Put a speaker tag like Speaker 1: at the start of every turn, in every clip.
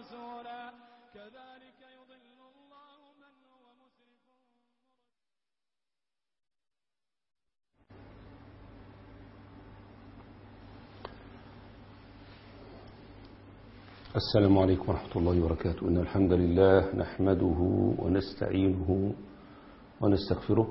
Speaker 1: رسولا كذلك يضل الله من هو مسرف
Speaker 2: السلام عليكم ورحمة الله وبركاته إن الحمد لله نحمده ونستعينه ونستغفره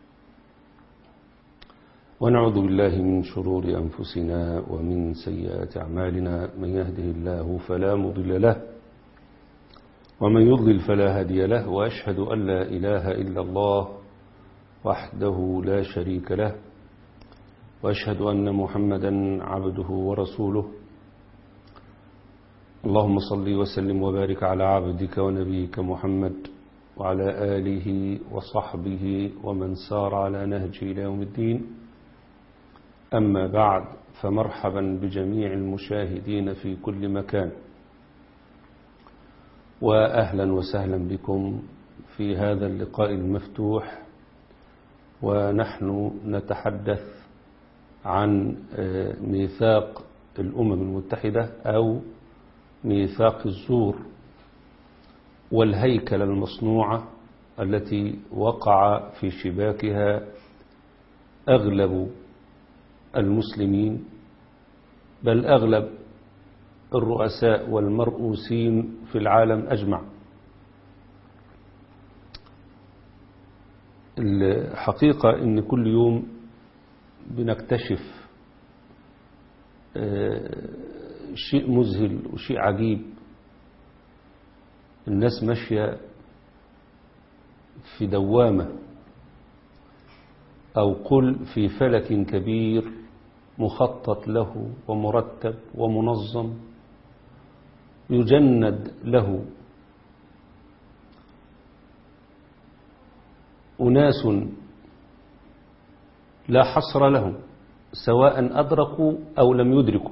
Speaker 2: ونعوذ بالله من شرور أنفسنا ومن سيئات أعمالنا من يهده الله فلا مضل له ومن يضلل فلا هادي له وأشهد أن لا إله إلا الله وحده لا شريك له وأشهد أن محمدا عبده ورسوله اللهم صل وسلم وبارك على عبدك ونبيك محمد وعلى آله وصحبه ومن سار على نهجه إلى يوم الدين أما بعد فمرحبا بجميع المشاهدين في كل مكان وأهلا وسهلا بكم في هذا اللقاء المفتوح ونحن نتحدث عن ميثاق الأمم المتحدة أو ميثاق الزور والهيكل المصنوعة التي وقع في شباكها أغلب المسلمين بل أغلب الرؤساء والمرؤوسين في العالم أجمع الحقيقة إن كل يوم بنكتشف شيء مذهل وشيء عجيب الناس ماشية في دوامة أو قل في فلك كبير مخطط له ومرتب ومنظم يجند له أناس لا حصر لهم سواء أدركوا أو لم يدركوا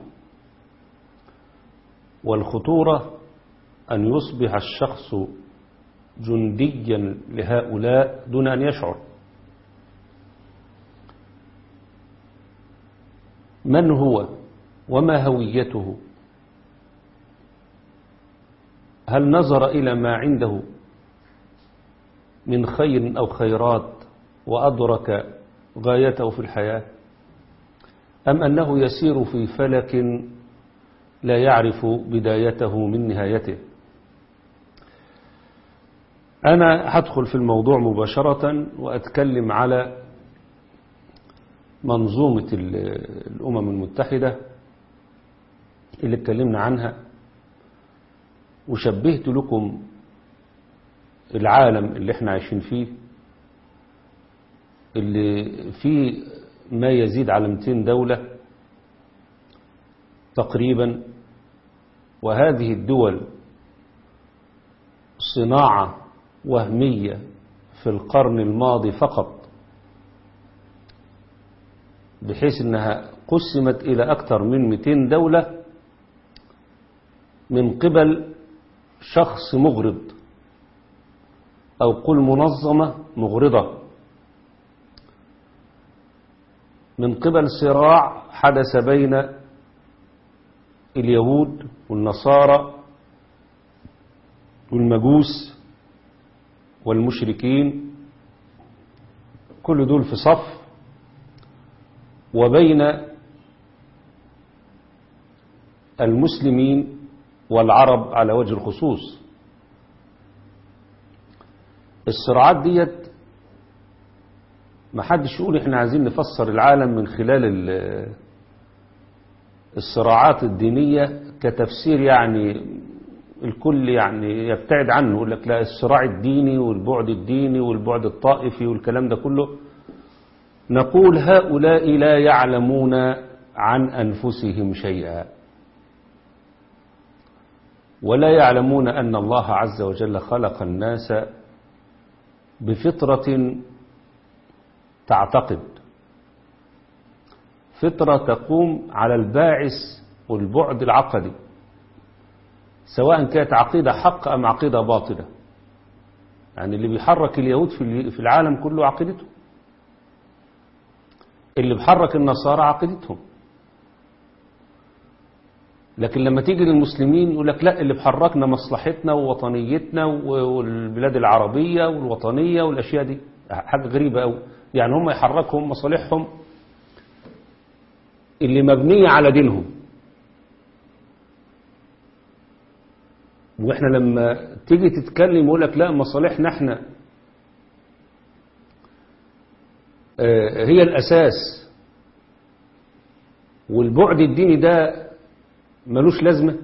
Speaker 2: والخطورة أن يصبح الشخص جنديا لهؤلاء دون أن يشعر من هو وما هويته هل نظر إلى ما عنده من خير أو خيرات وأدرك غايته في الحياة أم أنه يسير في فلك لا يعرف بدايته من نهايته أنا هدخل في الموضوع مباشرة وأتكلم على منظومة الأمم المتحدة اللي اتكلمنا عنها وشبهت لكم العالم اللي احنا عايشين فيه اللي فيه ما يزيد على 200 دولة تقريبا وهذه الدول صناعة وهمية في القرن الماضي فقط بحيث انها قسمت الى اكثر من 200 دولة من قبل شخص مغرض او قل منظمة مغرضة من قبل صراع حدث بين اليهود والنصارى والمجوس والمشركين كل دول في صف وبين المسلمين والعرب على وجه الخصوص الصراعات ديت ما حدش يقول احنا عايزين نفسر العالم من خلال الصراعات الدينية كتفسير يعني الكل يعني يبتعد عنه يقول لك لا الصراع الديني والبعد الديني والبعد الطائفي والكلام ده كله نقول هؤلاء لا يعلمون عن أنفسهم شيئا ولا يعلمون أن الله عز وجل خلق الناس بفطرة تعتقد فطرة تقوم على الباعث والبعد العقدي سواء كانت عقيدة حق أم عقيدة باطلة يعني اللي بيحرك اليهود في العالم كله عقيدته اللي بيحرك النصارى عقيدتهم لكن لما تيجي للمسلمين يقول لك لا اللي بحركنا مصلحتنا ووطنيتنا والبلاد العربية والوطنية والأشياء دي حاجة غريبة أوي يعني هم يحركهم مصالحهم اللي مبنية على دينهم واحنا لما تيجي تتكلم يقول لك لا مصالحنا احنا هي الأساس والبعد الديني ده ملوش لازمة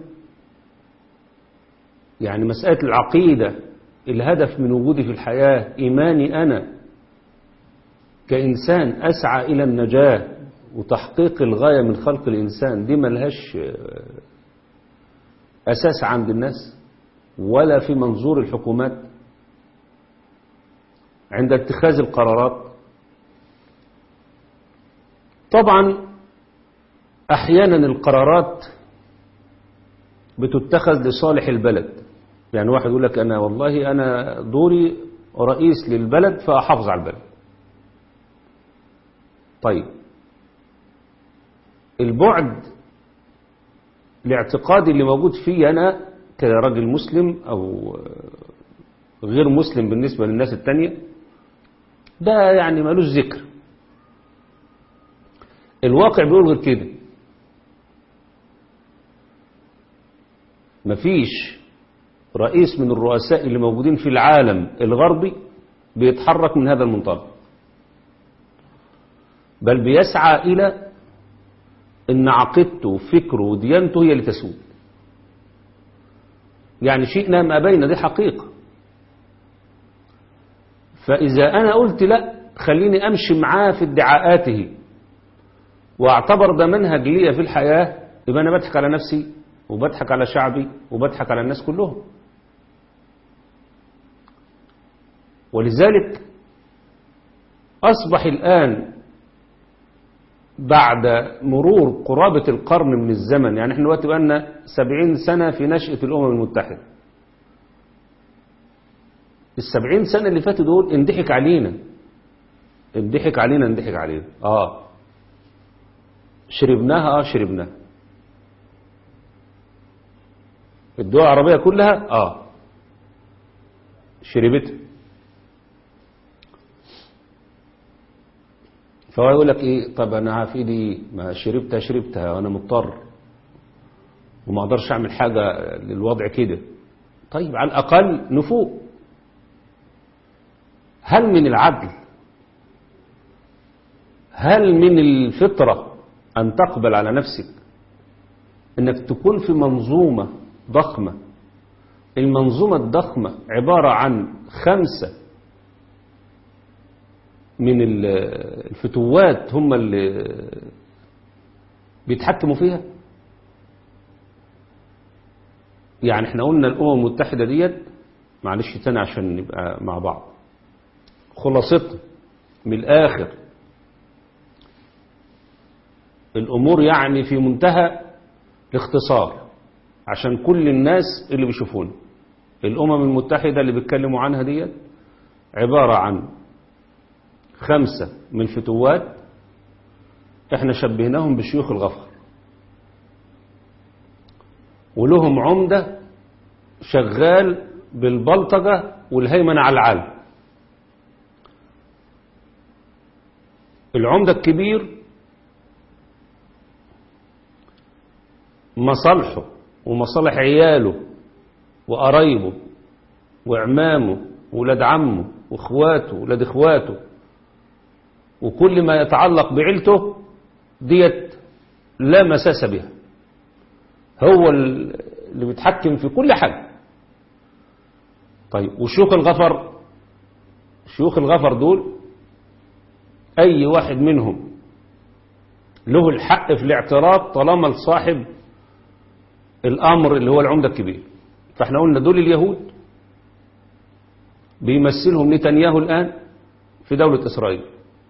Speaker 2: يعني مسألة العقيدة الهدف من وجودي في الحياة إيماني أنا كإنسان أسعى إلى النجاة وتحقيق الغاية من خلق الإنسان دي ملهاش أساس عند الناس ولا في منظور الحكومات عند اتخاذ القرارات طبعا أحيانا القرارات بتتخذ لصالح البلد يعني واحد يقول لك أنا والله أنا دوري رئيس للبلد فأحافظ على البلد طيب البعد الاعتقادي اللي موجود فيه أنا كراجل مسلم أو غير مسلم بالنسبة للناس التانية ده يعني ملوش ذكر الواقع بيقول غير كده مفيش رئيس من الرؤساء اللي موجودين في العالم الغربي بيتحرك من هذا المنطلق بل بيسعى إلى أن عقيدته وفكره وديانته هي اللي تسود يعني شئنا ما بين دي حقيقة فإذا أنا قلت لا خليني أمشي معاه في ادعاءاته واعتبر ده منهج ليا في الحياة يبقى أنا بضحك على نفسي وبضحك على شعبي وبضحك على الناس كلهم ولذلك أصبح الآن بعد مرور قرابة القرن من الزمن يعني احنا دلوقتي بقالنا سبعين سنة في نشأة الأمم المتحدة السبعين سنة اللي فاتوا دول اندحك علينا اندحك علينا اندحك علينا اه شربناها اه شربناها الدول العربية كلها اه شربتها فهو يقول لك ايه طب انا في ايدي ما شربتها شربتها وانا مضطر وما اقدرش اعمل حاجة للوضع كده طيب على الاقل نفوق هل من العدل هل من الفطرة ان تقبل على نفسك انك تكون في منظومة ضخمة المنظومة الضخمة عبارة عن خمسة من الفتوات هم اللي بيتحكموا فيها يعني احنا قلنا الأمم المتحدة ديت معلش تاني عشان نبقى مع بعض خلاصتها من الآخر الأمور يعني في منتهى الاختصار عشان كل الناس اللي بيشوفونا الأمم المتحدة اللي بيتكلموا عنها ديت عبارة عن خمسة من الفتوات احنا شبهناهم بشيوخ الغفر ولهم عمدة شغال بالبلطجة والهيمنة على العالم العمدة الكبير مصالحه ومصالح عياله وقرايبه وعمامه ولاد عمه واخواته ولاد اخواته وكل ما يتعلق بعيلته ديت لا مساس بها هو اللي بيتحكم في كل حاجة طيب وشيوخ الغفر شيوخ الغفر دول أي واحد منهم له الحق في الاعتراض طالما لصاحب الأمر اللي هو العمدة الكبير فاحنا قلنا دول اليهود بيمثلهم نتنياهو الآن في دولة إسرائيل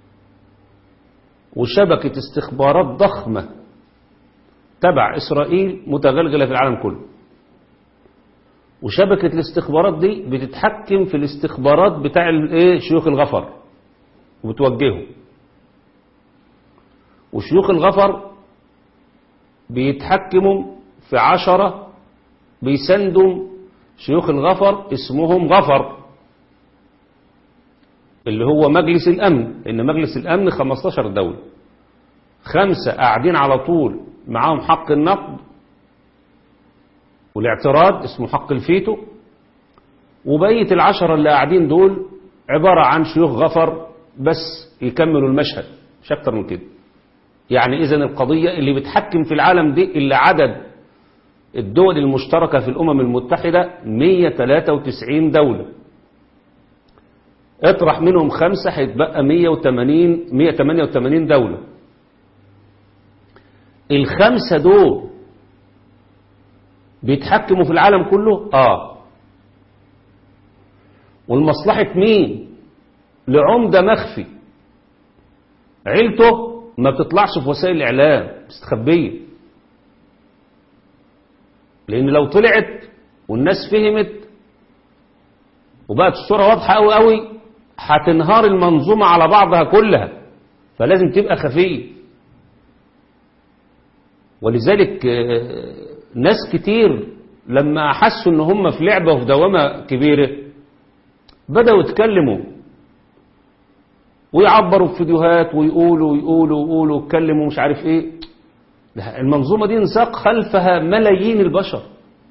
Speaker 2: وشبكة استخبارات ضخمة تبع إسرائيل متغلغلة في العالم كله وشبكة الاستخبارات دي بتتحكم في الاستخبارات بتاع الايه شيوخ الغفر وبتوجهه وشيوخ الغفر بيتحكموا في عشرة بيسندوا شيوخ الغفر اسمهم غفر اللي هو مجلس الأمن لأن مجلس الأمن 15 دولة خمسة قاعدين على طول معاهم حق النقد والاعتراض اسمه حق الفيتو وبقية العشرة اللي قاعدين دول عبارة عن شيوخ غفر بس يكملوا المشهد مش أكتر من كده يعني إذا القضية اللي بتحكم في العالم دي اللي عدد الدول المشتركة في الأمم المتحدة 193 دولة اطرح منهم خمسة هيتبقى 180 188 دولة الخمسة دول بيتحكموا في العالم كله اه والمصلحة مين لعمدة مخفي عيلته ما بتطلعش في وسائل الإعلام مستخبية لأن لو طلعت والناس فهمت وبقت الصورة واضحة قوي قوي هتنهار المنظومة على بعضها كلها فلازم تبقى خفية ولذلك ناس كتير لما أحسوا ان هم في لعبة وفي دوامة كبيرة بدأوا يتكلموا ويعبروا في فيديوهات ويقولوا ويقولوا ويقولوا ويتكلموا مش عارف ايه المنظومة دي انساق خلفها ملايين البشر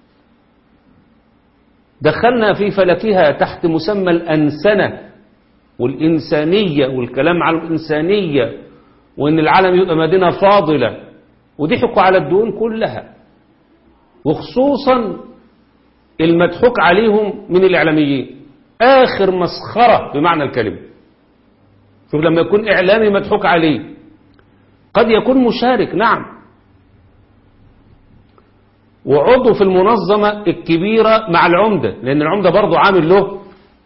Speaker 2: دخلنا في فلكها تحت مسمى الأنسنة والإنسانية والكلام على الإنسانية وإن العالم يبقى مدينة فاضلة وضحكوا على الدول كلها وخصوصا المضحوك عليهم من الإعلاميين آخر مسخرة بمعنى الكلمة شوف لما يكون إعلامي مضحوك عليه قد يكون مشارك نعم وعضو في المنظمة الكبيرة مع العمدة لأن العمدة برضو عامل له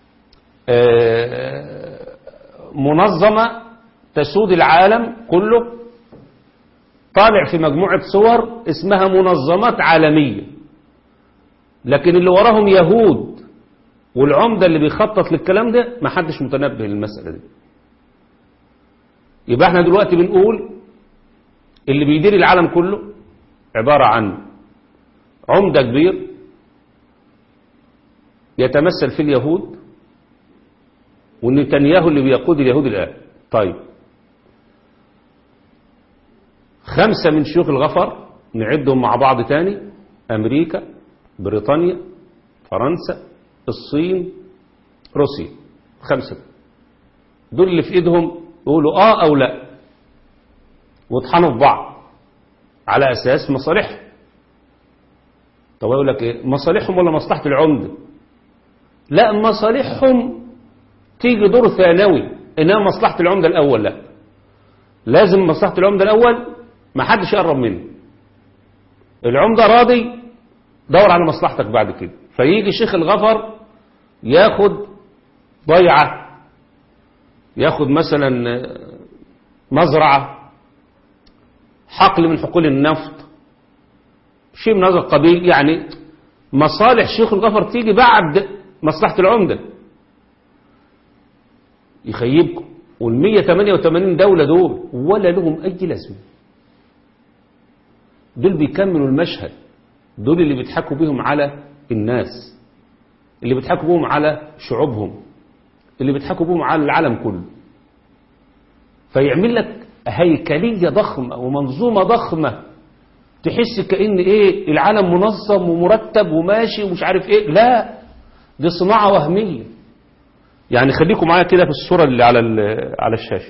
Speaker 2: منظمة تسود العالم كله طالع في مجموعة صور اسمها منظمات عالمية لكن اللي وراهم يهود والعمدة اللي بيخطط للكلام ده ما حدش متنبه للمسألة دي يبقى احنا دلوقتي بنقول اللي بيدير العالم كله عبارة عن عمدة كبير يتمثل في اليهود ونتنياهو اللي بيقود اليهود الآن طيب خمسة من شيوخ الغفر نعدهم مع بعض تاني أمريكا بريطانيا فرنسا الصين روسيا خمسة دول اللي في ايدهم يقولوا اه او لا وطحنوا في بعض على اساس مصالحهم طب يقول لك ايه مصالحهم ولا مصلحة العمدة لا مصالحهم تيجي دور ثانوي انما مصلحة العمدة الاول لا لازم مصلحة العمدة الاول ما حدش يقرب منه العمدة راضي دور على مصلحتك بعد كده فيجي شيخ الغفر ياخد ضيعة ياخد مثلا مزرعة حقل من حقول النفط شيء من هذا القبيل يعني مصالح شيخ الغفر تيجي بعد مصلحة العمدة يخيبكم وال 188 دولة دول ولا لهم أي لازمة دول بيكملوا المشهد دول اللي بيضحكوا بيهم على الناس اللي بيضحكوا بيهم على شعوبهم اللي بيضحكوا بيهم على العالم كله فيعمل لك هيكلية ضخمة ومنظومة ضخمة تحس كأن ايه العالم منظم ومرتب وماشي ومش عارف ايه لا دي صناعة وهمية يعني خليكم معايا كده في الصورة اللي على على الشاشة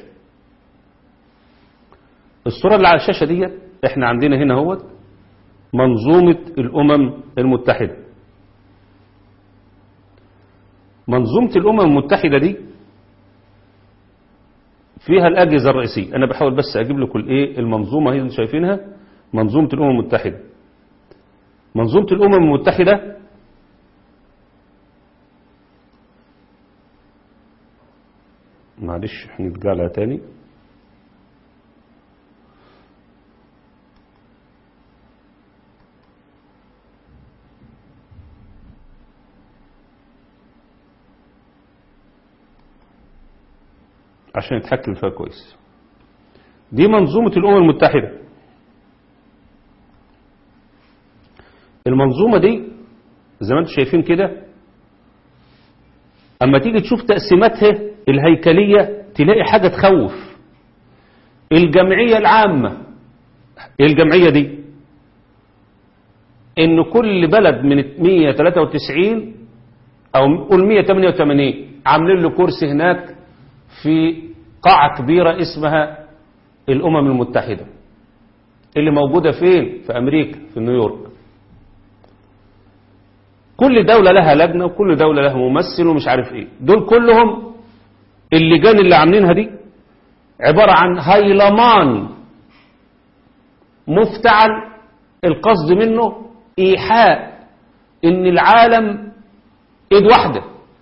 Speaker 2: الصورة اللي على الشاشة دي احنا عندنا هنا هو منظومة الأمم المتحدة منظومة الأمم المتحدة دي فيها الأجهزة الرئيسية أنا بحاول بس أجيب لكم الإيه المنظومة هي اللي شايفينها منظومة الأمم المتحدة منظومة الأمم المتحدة معلش هنرجع لها تاني عشان يتحكم فيها كويس دي منظومة الأمم المتحدة المنظومة دي زي ما انتم شايفين كده اما تيجي تشوف تقسيماتها الهيكلية تلاقي حاجة تخوف الجمعية العامة ايه الجمعية دي ان كل بلد من 193 او نقول 188 عاملين له كرسي هناك في قاعة كبيرة اسمها الامم المتحدة اللي موجودة فين في امريكا في نيويورك كل دولة لها لجنة وكل دولة لها ممثل ومش عارف ايه دول كلهم اللجان اللي عاملينها دي عبارة عن هيلمان مفتعل القصد منه ايحاء ان العالم ايد واحدة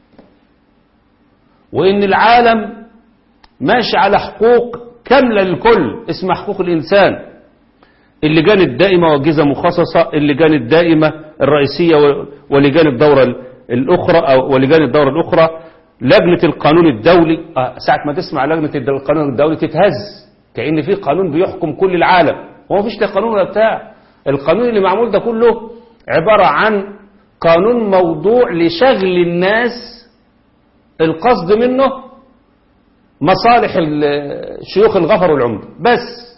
Speaker 2: وان العالم ماشي على حقوق كاملة للكل اسمها حقوق الانسان اللجان الدائمة والجهة مخصصة اللجان الدائمة الرئيسية ولجان الدورة الأخرى أو ولجان الدورة الأخرى لجنة القانون الدولي آه ساعة ما تسمع لجنة القانون الدولي تتهز كأن في قانون بيحكم كل العالم هو مفيش لا قانون ولا بتاع القانون اللي معمول ده كله عبارة عن قانون موضوع لشغل الناس القصد منه مصالح شيوخ الغفر والعمدة بس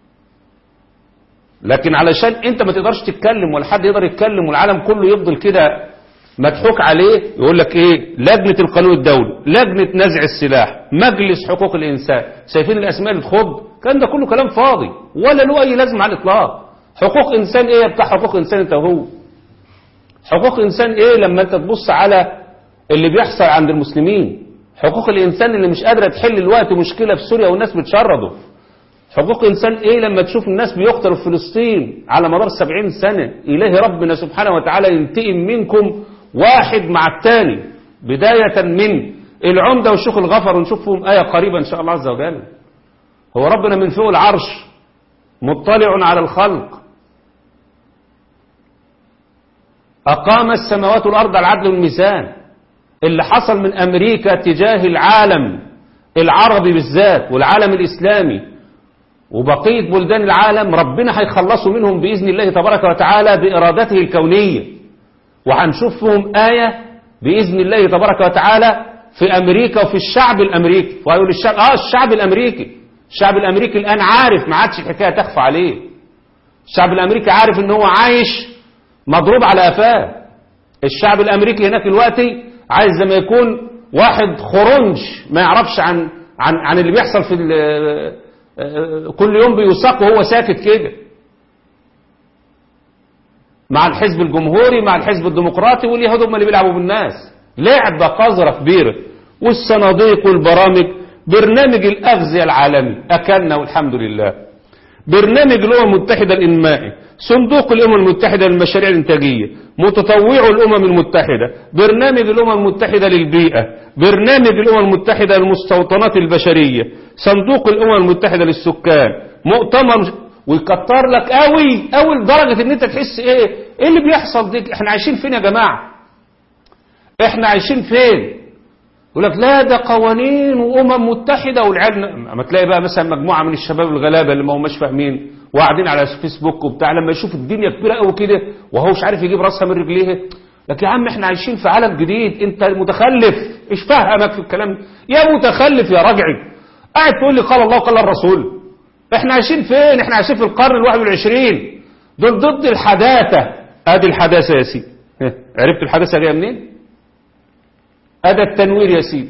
Speaker 2: لكن علشان انت ما تقدرش تتكلم ولا حد يقدر يتكلم والعالم كله يفضل كده مضحوك عليه يقول لك ايه لجنة القانون الدولي لجنة نزع السلاح مجلس حقوق الانسان شايفين الاسماء اللي تخض كان ده كله كلام فاضي ولا له اي لازمه على الاطلاق حقوق انسان ايه بتاع حقوق انسان انت وهو حقوق انسان ايه لما انت تبص على اللي بيحصل عند المسلمين حقوق الانسان اللي مش قادره تحل الوقت مشكله في سوريا والناس بتشردوا حقوق إنسان إيه لما تشوف الناس بيقتلوا في فلسطين على مدار سبعين سنة إله ربنا سبحانه وتعالى ينتقم منكم واحد مع الثاني بداية من العمدة والشيخ الغفر ونشوفهم آية قريبة إن شاء الله عز وجل هو ربنا من فوق العرش مطلع على الخلق أقام السماوات والأرض على العدل والميزان اللي حصل من أمريكا تجاه العالم العربي بالذات والعالم الإسلامي وبقية بلدان العالم ربنا هيخلصوا منهم بإذن الله تبارك وتعالى بإرادته الكونية وهنشوفهم آية بإذن الله تبارك وتعالى في أمريكا وفي الشعب الأمريكي وهيقول الشعب آه الشعب الأمريكي الشعب الأمريكي الآن عارف ما عادش الحكاية تخفى عليه الشعب الأمريكي عارف إن هو عايش مضروب على قفاه الشعب الأمريكي هناك دلوقتي عايز زي ما يكون واحد خرنج ما يعرفش عن عن عن اللي بيحصل في كل يوم بيوثق وهو ساكت كده مع الحزب الجمهوري مع الحزب الديمقراطي واليهود هم اللي بيلعبوا بالناس لعبة قذرة كبيرة والصناديق والبرامج برنامج الأغذية العالمي أكلنا والحمد لله برنامج الأمم المتحدة الإنمائي صندوق الأمم المتحدة للمشاريع الإنتاجية متطوع الأمم المتحدة برنامج الأمم المتحدة للبيئة برنامج الأمم المتحدة للمستوطنات البشرية صندوق الأمم المتحدة للسكان مؤتمر ويكتر لك قوي قوي لدرجة ان انت تحس ايه ايه اللي بيحصل دي احنا عايشين فين يا جماعة احنا عايشين فين يقول لك لا ده قوانين وامم متحده والعيال اما تلاقي بقى مثلا مجموعه من الشباب الغلابه اللي ما هماش فاهمين وقاعدين على فيسبوك وبتاع لما يشوف الدنيا كبيره قوي كده وهو مش عارف يجيب راسها من رجليه لك يا عم احنا عايشين في عالم جديد انت متخلف ايش فهمك في الكلام يا متخلف يا رجعي قاعد تقول لي قال الله وقال الرسول احنا عايشين فين احنا عايشين في القرن الواحد والعشرين دول ضد الحداثه ادي الحداثه يا سيدي عرفت الحداثه جايه منين هذا التنوير يا سيدي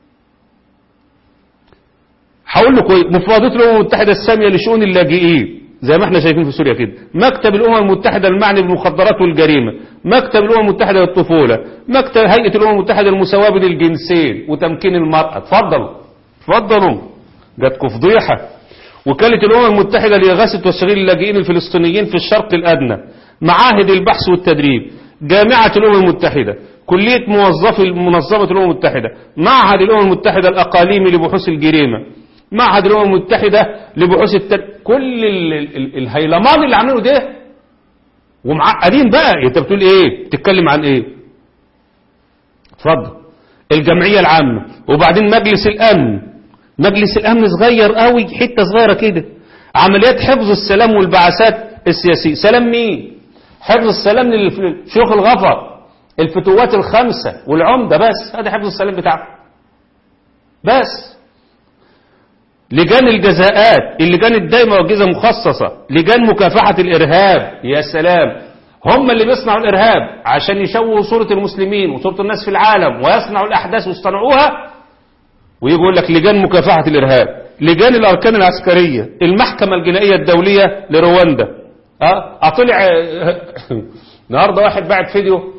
Speaker 2: هقول لكم ايه مفوضيه الامم المتحده الساميه لشؤون اللاجئين زي ما احنا شايفين في سوريا كده مكتب الامم المتحده المعني بالمخدرات والجريمه مكتب الامم المتحده للطفوله مكتب هيئه الامم المتحده للمساواه بين الجنسين وتمكين المراه اتفضلوا اتفضلوا جاتكم فضيحه وكاله الامم المتحده لاغاثه وتشغيل اللاجئين الفلسطينيين في الشرق الادنى معاهد البحث والتدريب جامعه الامم المتحده كلية موظفي منظمة الأمم المتحدة معهد الأمم المتحدة الأقاليمي لبحوث الجريمة معهد الأمم المتحدة لبحوث التر... كل ال... ال... الهيلمان اللي عاملينه ده ومعقدين بقى انت بتقول ايه بتتكلم عن ايه اتفضل الجمعية العامة وبعدين مجلس الأمن مجلس الأمن صغير قوي حتة صغيرة كده عمليات حفظ السلام والبعثات السياسية سلام مين حفظ السلام للشيوخ الغفر الفتوات الخمسة والعمدة بس هذا حفظ السلام بتاعه بس لجان الجزاءات اللجان الدايمة والجزء مخصصة لجان مكافحة الإرهاب يا سلام هم اللي بيصنعوا الإرهاب عشان يشوهوا صورة المسلمين وصورة الناس في العالم ويصنعوا الأحداث ويصطنعوها ويقول لك لجان مكافحة الإرهاب لجان الأركان العسكرية المحكمة الجنائية الدولية لرواندا اه اطلع النهارده واحد بعت فيديو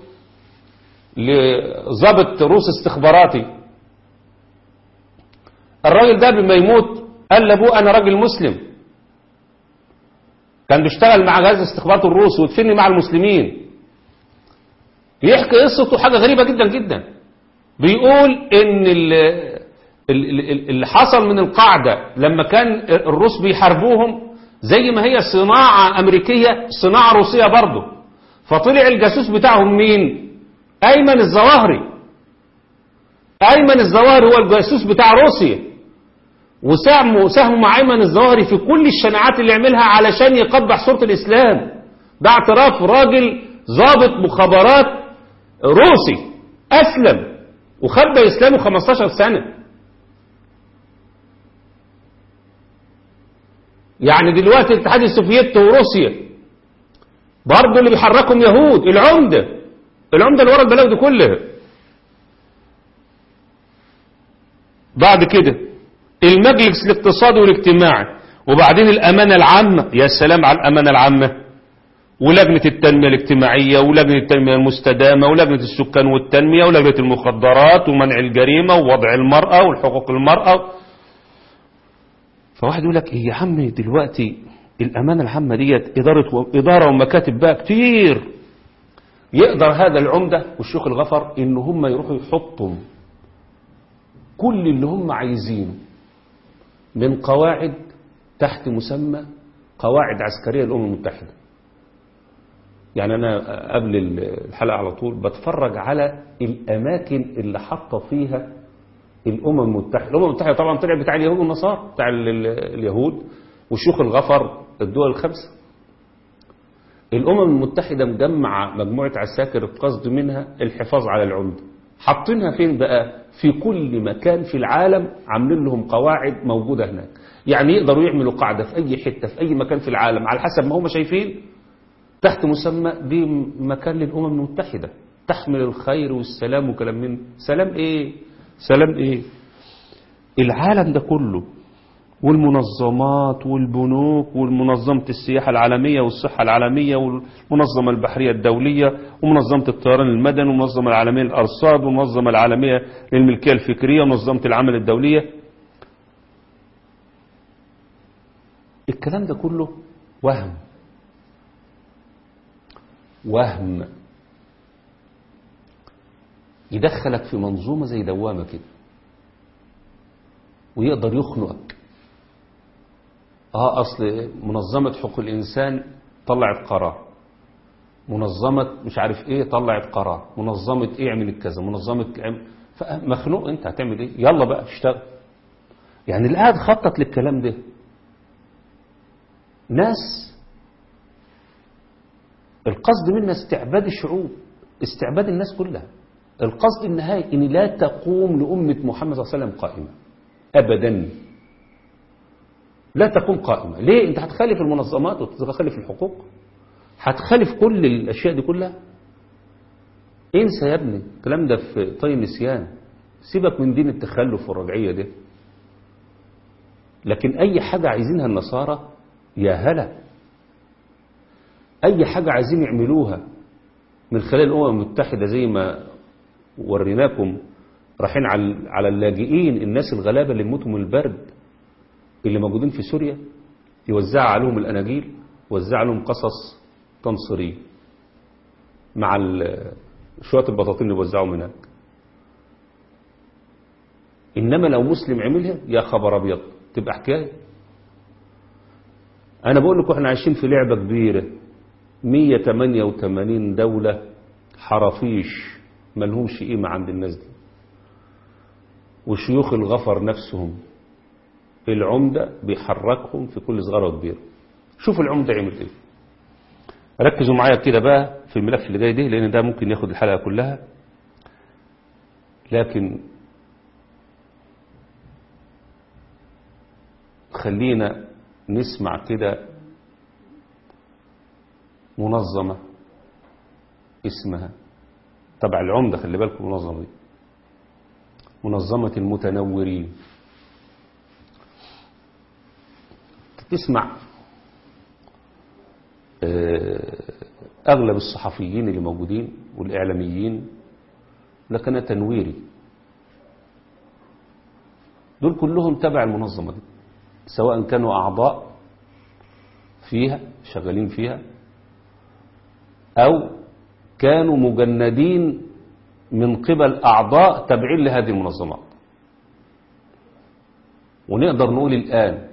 Speaker 2: لضابط روس استخباراتي الراجل ده قبل ما يموت قال لابوه انا راجل مسلم كان بيشتغل مع جهاز استخبارات الروس ويدفني مع المسلمين يحكي قصته حاجه غريبه جدا جدا بيقول ان اللي حصل من القاعده لما كان الروس بيحاربوهم زي ما هي صناعه امريكيه صناعه روسيه برضه فطلع الجاسوس بتاعهم مين ايمن الظواهري ايمن الظواهري هو الجاسوس بتاع روسيا وساهموا ساهموا مع ايمن الظواهري في كل الشناعات اللي يعملها علشان يقبح صوره الاسلام ده اعتراف راجل ضابط مخابرات روسي اسلم وخبى اسلامه 15 سنه يعني دلوقتي الاتحاد السوفيتي وروسيا برضه اللي بيحركهم يهود العمده العمده اللي ورا البلاوي دي كلها بعد كده المجلس الاقتصادي والاجتماعي وبعدين الأمانة العامة يا سلام على الأمانة العامة ولجنة التنمية الاجتماعية ولجنة التنمية المستدامة ولجنة السكان والتنمية ولجنة المخدرات ومنع الجريمة ووضع المرأة والحقوق المرأة فواحد يقول لك ايه يا عم دلوقتي الأمانة العامة ديت إدارة, إدارة ومكاتب بقى كتير يقدر هذا العمدة والشيخ الغفر إن هم يروحوا يحطوا كل اللي هم عايزينه من قواعد تحت مسمى قواعد عسكرية الأمم المتحدة يعني أنا قبل الحلقة على طول بتفرج على الأماكن اللي حاطة فيها الأمم المتحدة الأمم المتحدة طبعا طلع بتاع اليهود والنصارى بتاع اليهود وشيوخ الغفر الدول الخمسة الأمم المتحدة مجمعة مجموعة عساكر القصد منها الحفاظ على العمدة حاطينها فين بقى في كل مكان في العالم عاملين لهم قواعد موجودة هناك يعني يقدروا يعملوا قاعدة في أي حتة في أي مكان في العالم على حسب ما هم شايفين تحت مسمى دي مكان للأمم المتحدة تحمل الخير والسلام وكلام من سلام إيه سلام إيه العالم ده كله والمنظمات والبنوك والمنظمة السياحة العالمية والصحة العالمية والمنظمة البحرية الدولية ومنظمة الطيران المدني والمنظمة العالمية للأرصاد والمنظمة العالمية للملكية الفكرية ومنظمة العمل الدولية الكلام ده كله وهم وهم يدخلك في منظومة زي دوامة كده ويقدر يخنقك اه اصل منظمة حقوق الانسان طلعت قرار منظمة مش عارف ايه طلعت قرار منظمة ايه عملت كذا منظمة مخنوق انت هتعمل ايه يلا بقى اشتغل يعني اللي قاعد خطط للكلام ده ناس القصد منا استعباد الشعوب استعباد الناس كلها القصد النهائي ان لا تقوم لأمة محمد صلى الله عليه وسلم قائمة ابدا لا تقوم قائمة ليه انت هتخالف المنظمات وتخالف الحقوق هتخالف كل الاشياء دي كلها انسى يا ابني الكلام ده في طي النسيان سيبك من دين التخلف والرجعية دي لكن اي حاجة عايزينها النصارى يا هلا اي حاجة عايزين يعملوها من خلال الامم المتحدة زي ما وريناكم رايحين على اللاجئين الناس الغلابة اللي يموتوا من البرد اللي موجودين في سوريا يوزع عليهم الأناجيل وزع عليهم قصص تنصرية مع شوية البطاطين اللي وزعهم هناك إنما لو مسلم عملها يا خبر أبيض تبقى حكاية أنا بقول لكم إحنا عايشين في لعبة كبيرة 188 دولة حرافيش ملهمش قيمة عند الناس دي وشيوخ الغفر نفسهم العمدة بيحركهم في كل صغيرة وكبيرة شوف العمدة عمل ايه ركزوا معايا كده بقى في الملف اللي جاي ده لأن ده ممكن ياخد الحلقة كلها لكن خلينا نسمع كده منظمة اسمها تبع العمدة خلي بالكم المنظمة دي منظمة المتنورين تسمع أغلب الصحفيين اللي موجودين والإعلاميين لكن تنويري دول كلهم تبع المنظمة دي سواء كانوا أعضاء فيها شغالين فيها أو كانوا مجندين من قبل أعضاء تابعين لهذه المنظمات ونقدر نقول الآن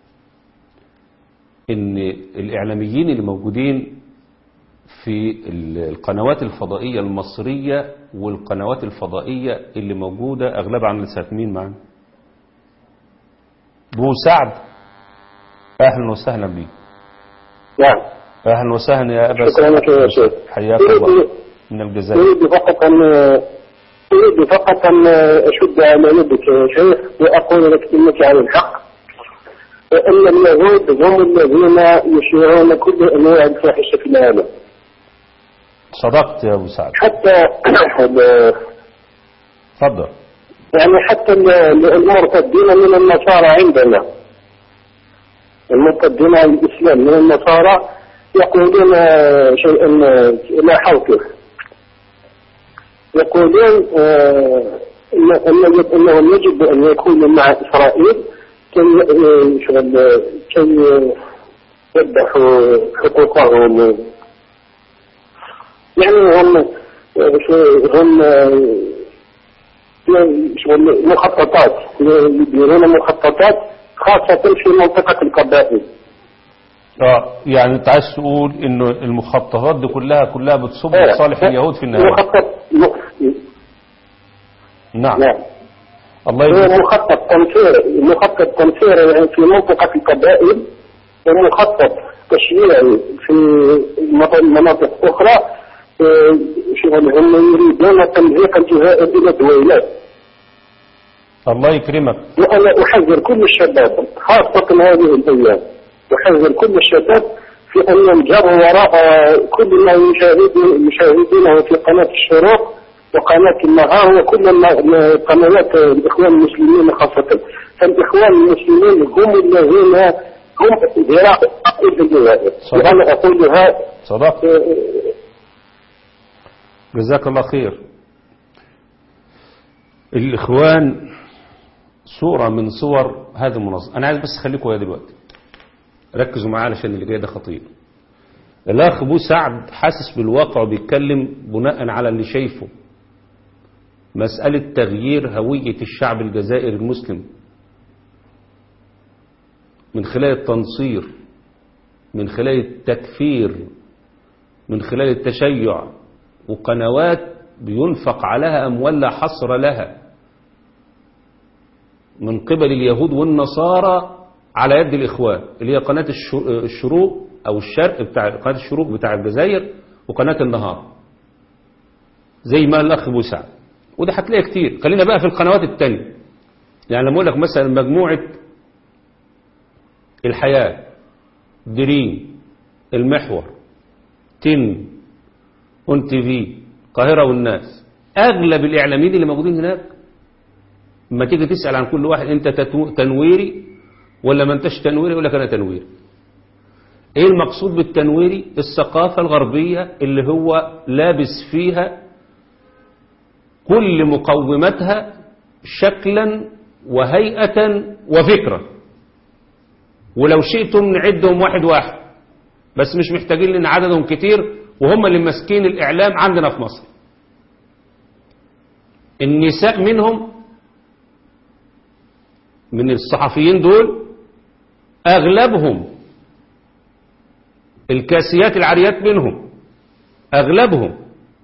Speaker 2: إن الإعلاميين اللي موجودين في القنوات الفضائية المصرية والقنوات الفضائية اللي موجودة أغلبها عن لسات مين معنا بو سعد أهلا وسهلا بك
Speaker 3: نعم
Speaker 2: أهلا وسهلا يا أبا
Speaker 3: شكرا لك يا شيخ
Speaker 2: حياك الله من الجزائر
Speaker 3: أريد فقط أن أريد فقط أن أشد على يدك يا شيخ وأقول لك إنك على الحق وأن اليهود هم الذين يشيعون كل أنواع الفاحشة في العالم
Speaker 2: صدقت يا أبو سعد
Speaker 3: حتى
Speaker 2: تفضل
Speaker 3: يعني حتى المرتدين من النصارى عندنا المرتدين عن الإسلام من النصارى يقولون شيئا لا حوته يقولون إن أنهم يجب أن يكونوا مع إسرائيل كي شغل كي يذبحوا حقوقهم يعني هم هم شغل مخططات يديرون مخططات خاصة في منطقة القبائل
Speaker 2: اه يعني انت عايز تقول انه المخططات دي كلها كلها بتصب
Speaker 3: آه.
Speaker 2: لصالح اليهود في النهايه
Speaker 3: مخطط
Speaker 2: نعم
Speaker 3: نعم
Speaker 2: الله
Speaker 3: هو
Speaker 2: يبارك
Speaker 3: مخطط تنفير مخطط تنفير يعني في منطقة القبائل ومخطط تشييعي في مط- مناطق أخرى آه، شغل هم يريدون تمزيق الجزائر إلى دويلات
Speaker 2: الله يكرمك
Speaker 3: وأنا أحذر كل الشباب خاصة هذه الأيام أحذر كل الشباب في أن ينجروا وراء كل ما يشاهد- يشاهدونه في قناة الشروق وقناة النهار وكل ما- ما- قنوات الإخوان المسلمين خاصة فالإخوان المسلمين هم الذين هم ذراع الجزائر
Speaker 2: صدق.
Speaker 3: وأنا أقولها
Speaker 2: صدقت
Speaker 3: آه،
Speaker 2: جزاك الله خير الإخوان صورة من صور هذه المنظمة أنا عايز بس أخليكم ويا دلوقتي ركزوا معايا علشان اللي جاي ده خطير الأخ أبو سعد حاسس بالواقع وبيتكلم بناء على اللي شايفه مسألة تغيير هوية الشعب الجزائري المسلم من خلال التنصير من خلال التكفير من خلال التشيع وقنوات بينفق عليها أموال لا حصر لها من قبل اليهود والنصارى على يد الإخوان اللي هي قناة الش- الشروق أو الشرق بتاع قناة الشروق بتاع الجزائر وقناة النهار زي ما الأخ أبو سعد وده هتلاقي كتير خلينا بقى في القنوات التانية يعني لما أقول لك مثلا مجموعة الحياة دريم المحور تن اون تي في القاهرة والناس أغلب الإعلاميين اللي موجودين هناك لما تيجي تسأل عن كل واحد أنت تتو- تنويري ولا ما أنتش تنويري يقول لك أنا تنويري إيه المقصود بالتنويري الثقافة الغربية اللي هو لابس فيها كل مقوماتها شكلا وهيئة وفكرة ولو شئتم نعدهم واحد واحد بس مش محتاجين لان عددهم كتير وهم اللي ماسكين الاعلام عندنا في مصر النساء منهم من الصحفيين دول اغلبهم الكاسيات العاريات منهم اغلبهم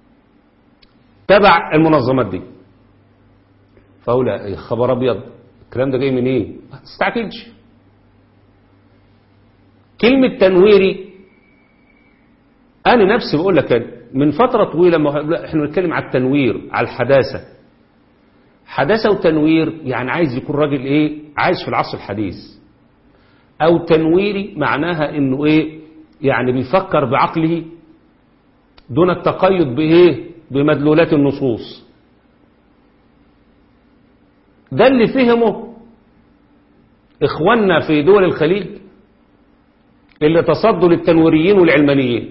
Speaker 2: تبع المنظمات دي فاقول يا خبر ابيض الكلام ده جاي منين إيه؟ ما تستعجلش كلمة تنويري أنا نفسي بقول لك أنا من فترة طويلة ما هو- احنا بنتكلم على التنوير على الحداثة حداثة وتنوير يعني عايز يكون راجل ايه عايش في العصر الحديث او تنويري معناها انه ايه يعني بيفكر بعقله دون التقيد بايه بمدلولات النصوص ده اللي فهمه اخواننا في دول الخليج اللي تصدوا للتنويريين والعلمانيين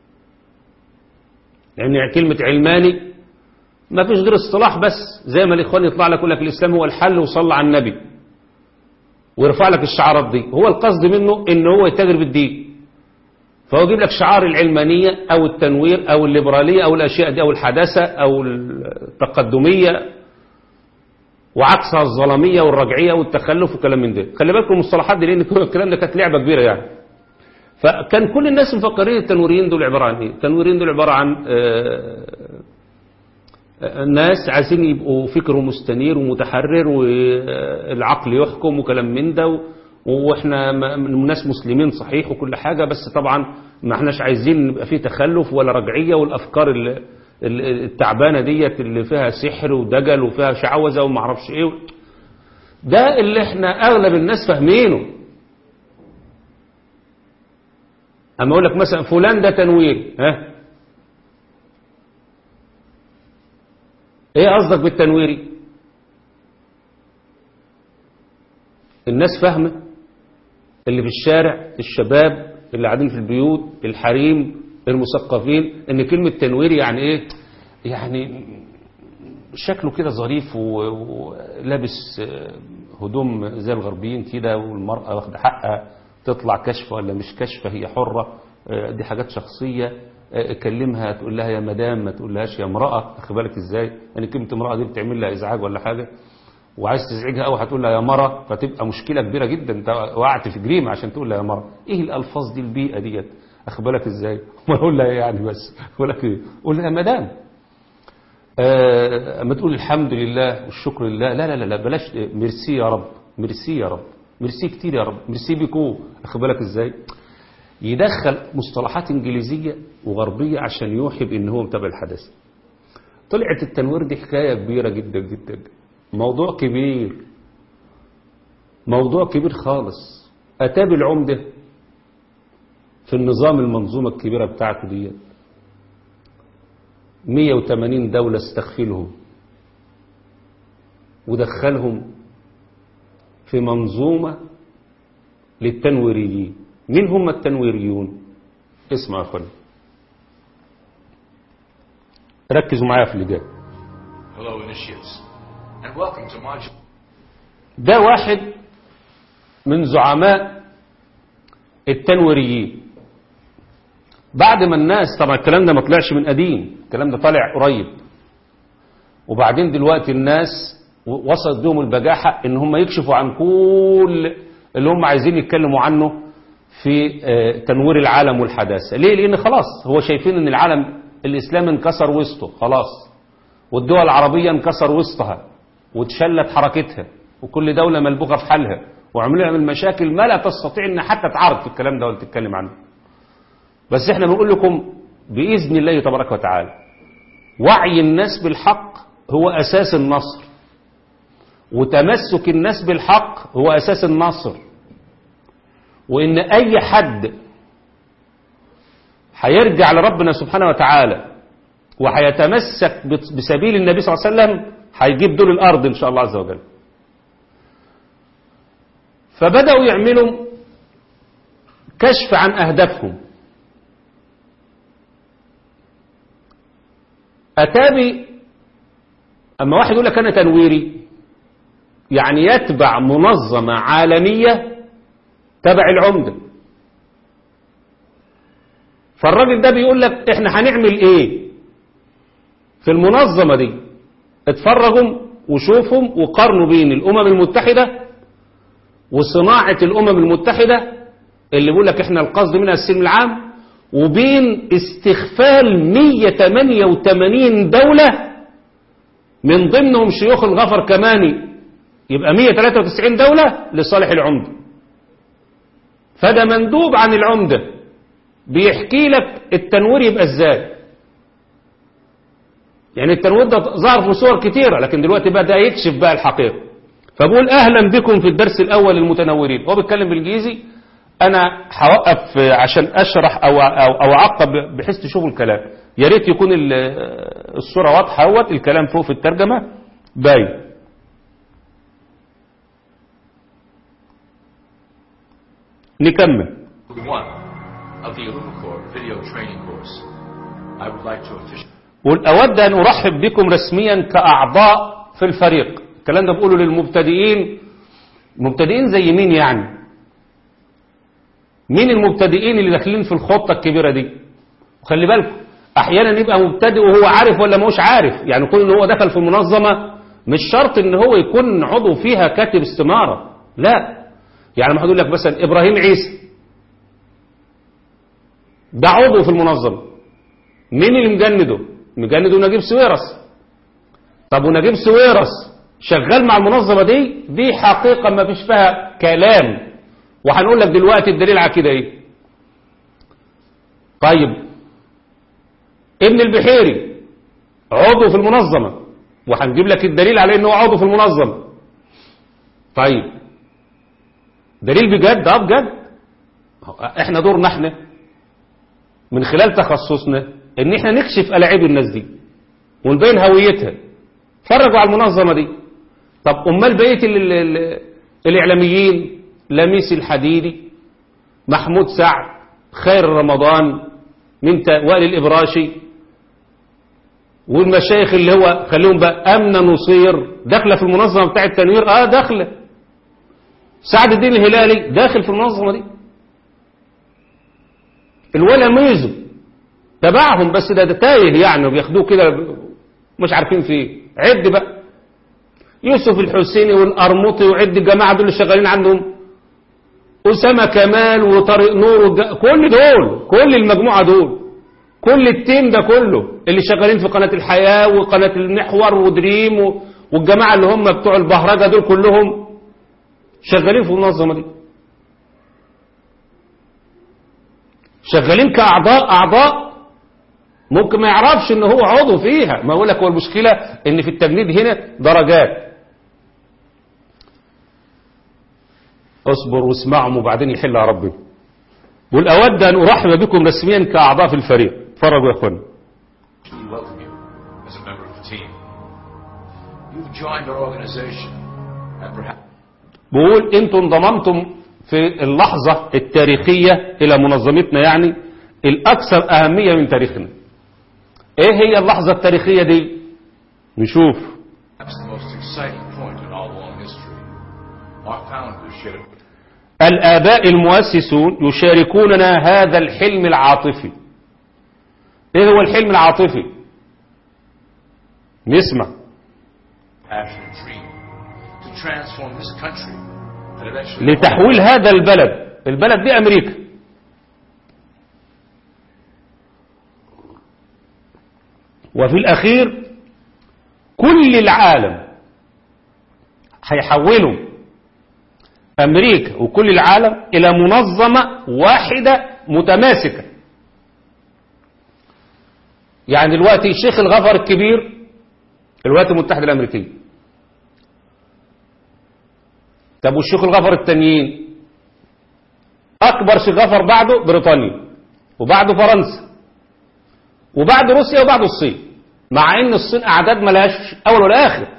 Speaker 2: لان يعني كلمة علماني ما فيش غير اصطلاح بس زي ما الاخوان يطلع لك يقول لك الاسلام هو الحل وصلى على النبي ويرفع لك الشعارات دي هو القصد منه ان هو يتاجر بالدين فهو يجيب لك شعار العلمانية او التنوير او الليبرالية او الاشياء دي او الحداثة او التقدمية وعكسها الظلامية والرجعية والتخلف وكلام من ده خلي بالكم من المصطلحات دي لان الكلام ده كانت لعبة كبيرة يعني فكان كل الناس مفكرين التنويريين دول عبارة عن ايه التنويريين دول عبارة عن آه، الناس عايزين يبقوا فكره مستنير ومتحرر والعقل يحكم وكلام من ده و- واحنا م- ناس مسلمين صحيح وكل حاجة بس طبعا ما احناش عايزين نبقى فيه تخلف ولا رجعية والافكار ال- ال- التعبانة ديت اللي فيها سحر ودجل وفيها شعوذة وما اعرفش ايه ده اللي احنا اغلب الناس فاهمينه اما اقول لك مثلا فلان ده تنوير ها ايه قصدك بالتنويري الناس فاهمه اللي في الشارع الشباب اللي قاعدين في البيوت الحريم المثقفين ان كلمه تنويري يعني ايه يعني شكله كده ظريف و- ولابس آه، هدوم زي الغربيين كده والمرأة واخدة حقها تطلع كشفة ولا مش كشفة هي حرة آه، دي حاجات شخصية آه، كلمها تقول لها يا مدام ما تقولهاش يا امرأة أخي بالك ازاي يعني كلمة امرأة دي بتعمل لها ازعاج ولا حاجة وعايز تزعجها قوي هتقول لها يا مرة فتبقى مشكلة كبيرة جدا انت وقعت في جريمة عشان تقول لها يا مرة ايه الالفاظ دي البيئة ديت اخي بالك ازاي ما اقول لها إيه يعني بس اقول لك ايه قول لها يا مدام آه، اما تقول الحمد لله والشكر لله لا لا لا, لا بلاش ميرسي يا رب ميرسي يا رب ميرسي كتير يا رب ميرسي بيكو اخد بالك ازاي يدخل مصطلحات انجليزيه وغربيه عشان يوحي بان هو متابع الحدث طلعت التنوير دي حكايه كبيره جدا جدا موضوع كبير موضوع كبير خالص اتى بالعمده في النظام المنظومه الكبيره بتاعته ديت 180 دولة استغفلهم ودخلهم في منظومة للتنويريين مين هم التنويريون اسمع يا اخواني ركزوا معايا في اللي جاي
Speaker 4: Hello, initiates, and welcome to my.
Speaker 2: ده واحد من زعماء التنويريين بعد ما الناس طبعا الكلام ده ما طلعش من قديم الكلام ده طالع قريب وبعدين دلوقتي الناس و- وصلت بهم البجاحة ان هم يكشفوا عن كل اللي هم عايزين يتكلموا عنه في آه، تنوير العالم والحداثة ليه لان خلاص هو شايفين ان العالم الاسلامي انكسر وسطه خلاص والدول العربية انكسر وسطها واتشلت حركتها وكل دولة ملبوخة في حالها وعملوا لها من مشاكل ما لا تستطيع ان حتى تعرض في الكلام ده ولا تتكلم عنه بس احنا بنقول لكم بإذن الله تبارك وتعالى وعي الناس بالحق هو أساس النصر وتمسك الناس بالحق هو أساس النصر وإن أي حد هيرجع لربنا سبحانه وتعالى وهيتمسك بت- بسبيل النبي صلى الله عليه وسلم هيجيب دول الأرض إن شاء الله عز وجل فبدأوا يعملوا كشف عن أهدافهم أتابي أما واحد يقول لك أنا تنويري يعني يتبع منظمة عالمية تبع العمدة فالراجل ده بيقول لك احنا هنعمل ايه في المنظمة دي اتفرجوا وشوفهم وقارنوا بين الأمم المتحدة وصناعة الأمم المتحدة اللي بيقول لك احنا القصد منها السلم العام وبين استخفال 188 دولة من ضمنهم شيوخ الغفر كماني يبقى 193 دولة لصالح العمدة فده مندوب عن العمدة بيحكي لك التنوير يبقى ازاي يعني التنوير ده ظهر في صور كتيرة لكن دلوقتي بدأ يكشف بقى الحقيقة فبقول أهلا بكم في الدرس الأول للمتنورين هو بيتكلم بالإنجليزي أنا هوقف عشان أشرح أو, أو, أو أعقب بحيث تشوفوا الكلام يا ريت يكون ال- الصورة واضحة اهوت الكلام فوق في الترجمة باين نكمل
Speaker 4: one of the Illumicor video training course. I would like to officially
Speaker 2: قل أود أن أرحب بكم رسميا كأعضاء في الفريق الكلام ده بقوله للمبتدئين مبتدئين زي مين يعني مين المبتدئين اللي داخلين في الخطة الكبيرة دي وخلي بالكم أحيانا يبقى مبتدئ وهو عارف ولا مش عارف يعني يكون إن هو دخل في منظمة مش شرط إن هو يكون عضو فيها كاتب استمارة لا يعني ما هقول لك مثلا إبراهيم عيسى ده عضو في المنظمة مين اللي مجنده مجنده نجيب سويرس طب ونجيب سويرس شغال مع المنظمة دي دي حقيقة ما فيش فيها كلام وهنقول لك دلوقتي الدليل على كده ايه طيب ابن البحيري عضو في المنظمة وهنجيب لك الدليل على انه عضو في المنظمة طيب دليل بجد اه بجد احنا دورنا احنا من خلال تخصصنا ان احنا نكشف الاعيب الناس دي ونبين هويتها فرجوا على المنظمة دي طب امال بقية ال- ال- ال- الاعلاميين لميس الحديدي محمود سعد خير رمضان من تا- وائل الابراشي والمشايخ اللي هو خليهم بقى امنه نصير داخله في المنظمه بتاع التنوير اه داخله سعد الدين الهلالي داخل في المنظمه دي الولا ميزو تبعهم بس ده, ده تايه يعني وبياخدوه كده مش عارفين فيه عد بقى يوسف الحسيني والقرمطي وعد الجماعه دول اللي شغالين عندهم أسامة كمال وطارق نور والج... كل دول كل المجموعة دول كل التيم ده كله اللي شغالين في قناة الحياة وقناة المحور ودريم و... والجماعة اللي هم بتوع البهرجة دول كلهم شغالين في المنظمة دي شغالين كأعضاء أعضاء ممكن ما يعرفش ان هو عضو فيها ما اقول لك هو المشكلة ان في التجنيد هنا درجات اصبر واسمعهم وبعدين يحلها ربنا بقول أود أن أرحب بكم رسميا كأعضاء في الفريق فرجوا يا أخوان
Speaker 4: welcome you as a member of the team. You've joined our organization and perhaps
Speaker 2: بقول انتم انضممتم في اللحظة التاريخية إلى منظمتنا يعني الأكثر أهمية من تاريخنا إيه هي اللحظة التاريخية دي نشوف
Speaker 4: the most exciting point in our long history. Our founders shared a
Speaker 2: الآباء المؤسسون يشاركوننا هذا الحلم العاطفي إيه هو الحلم العاطفي نسمع
Speaker 4: passionate dream to transform this country and eventually
Speaker 2: لتحويل هذا البلد البلد دي أمريكا وفي الأخير كل العالم هيحولوا أمريكا وكل العالم إلى منظمة واحدة متماسكة يعني دلوقتي الشيخ الغفر الكبير الولايات المتحدة الأمريكية طب والشيخ الغفر التانيين أكبر شيخ غفر بعده بريطانيا وبعده فرنسا وبعد روسيا وبعد الصين مع ان الصين اعداد ملهاش اول ولا اخر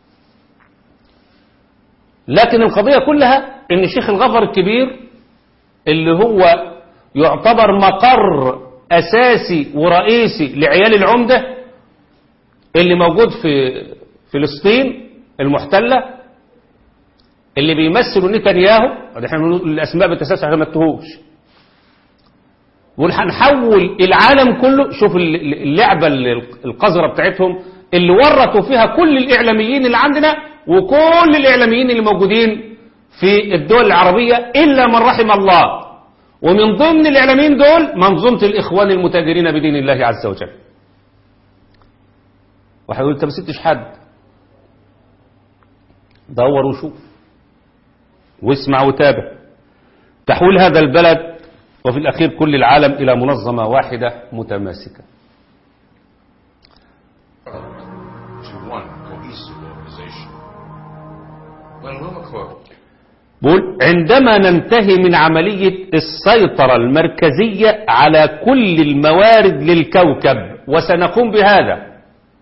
Speaker 2: لكن القضية كلها ان الشيخ الغفر الكبير اللي هو يعتبر مقر اساسي ورئيسي لعيال العمدة اللي موجود في فلسطين المحتلة اللي بيمثلوا نتنياهو ده احنا بنقول الاسماء بالتسلسل عشان ما تتوهوش وهنحول العالم كله شوف اللعبة القذرة بتاعتهم اللي ورطوا فيها كل الإعلاميين اللي عندنا وكل الإعلاميين اللي موجودين في الدول العربية إلا من رحم الله ومن ضمن الإعلاميين دول منظومة الإخوان المتاجرين بدين الله عز وجل واحد يقول انت ما سبتش حد دور وشوف واسمع وتابع تحويل هذا البلد وفي الأخير كل العالم إلى منظمة واحدة متماسكة
Speaker 4: to one cohesive organization. When Lumacorp
Speaker 2: بقول عندما ننتهي من عملية السيطرة المركزية على كل الموارد للكوكب وسنقوم بهذا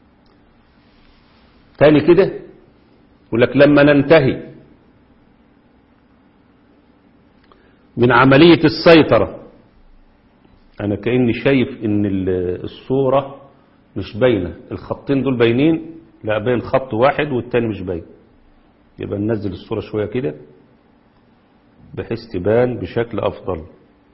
Speaker 2: تاني كده يقول لك لما ننتهي من عملية السيطرة أنا كأني شايف إن ال- الصورة مش باينة الخطين دول باينين لا باين خط واحد والتاني مش باين يبقى ننزل الصورة شوية كده بحيث تبان بشكل أفضل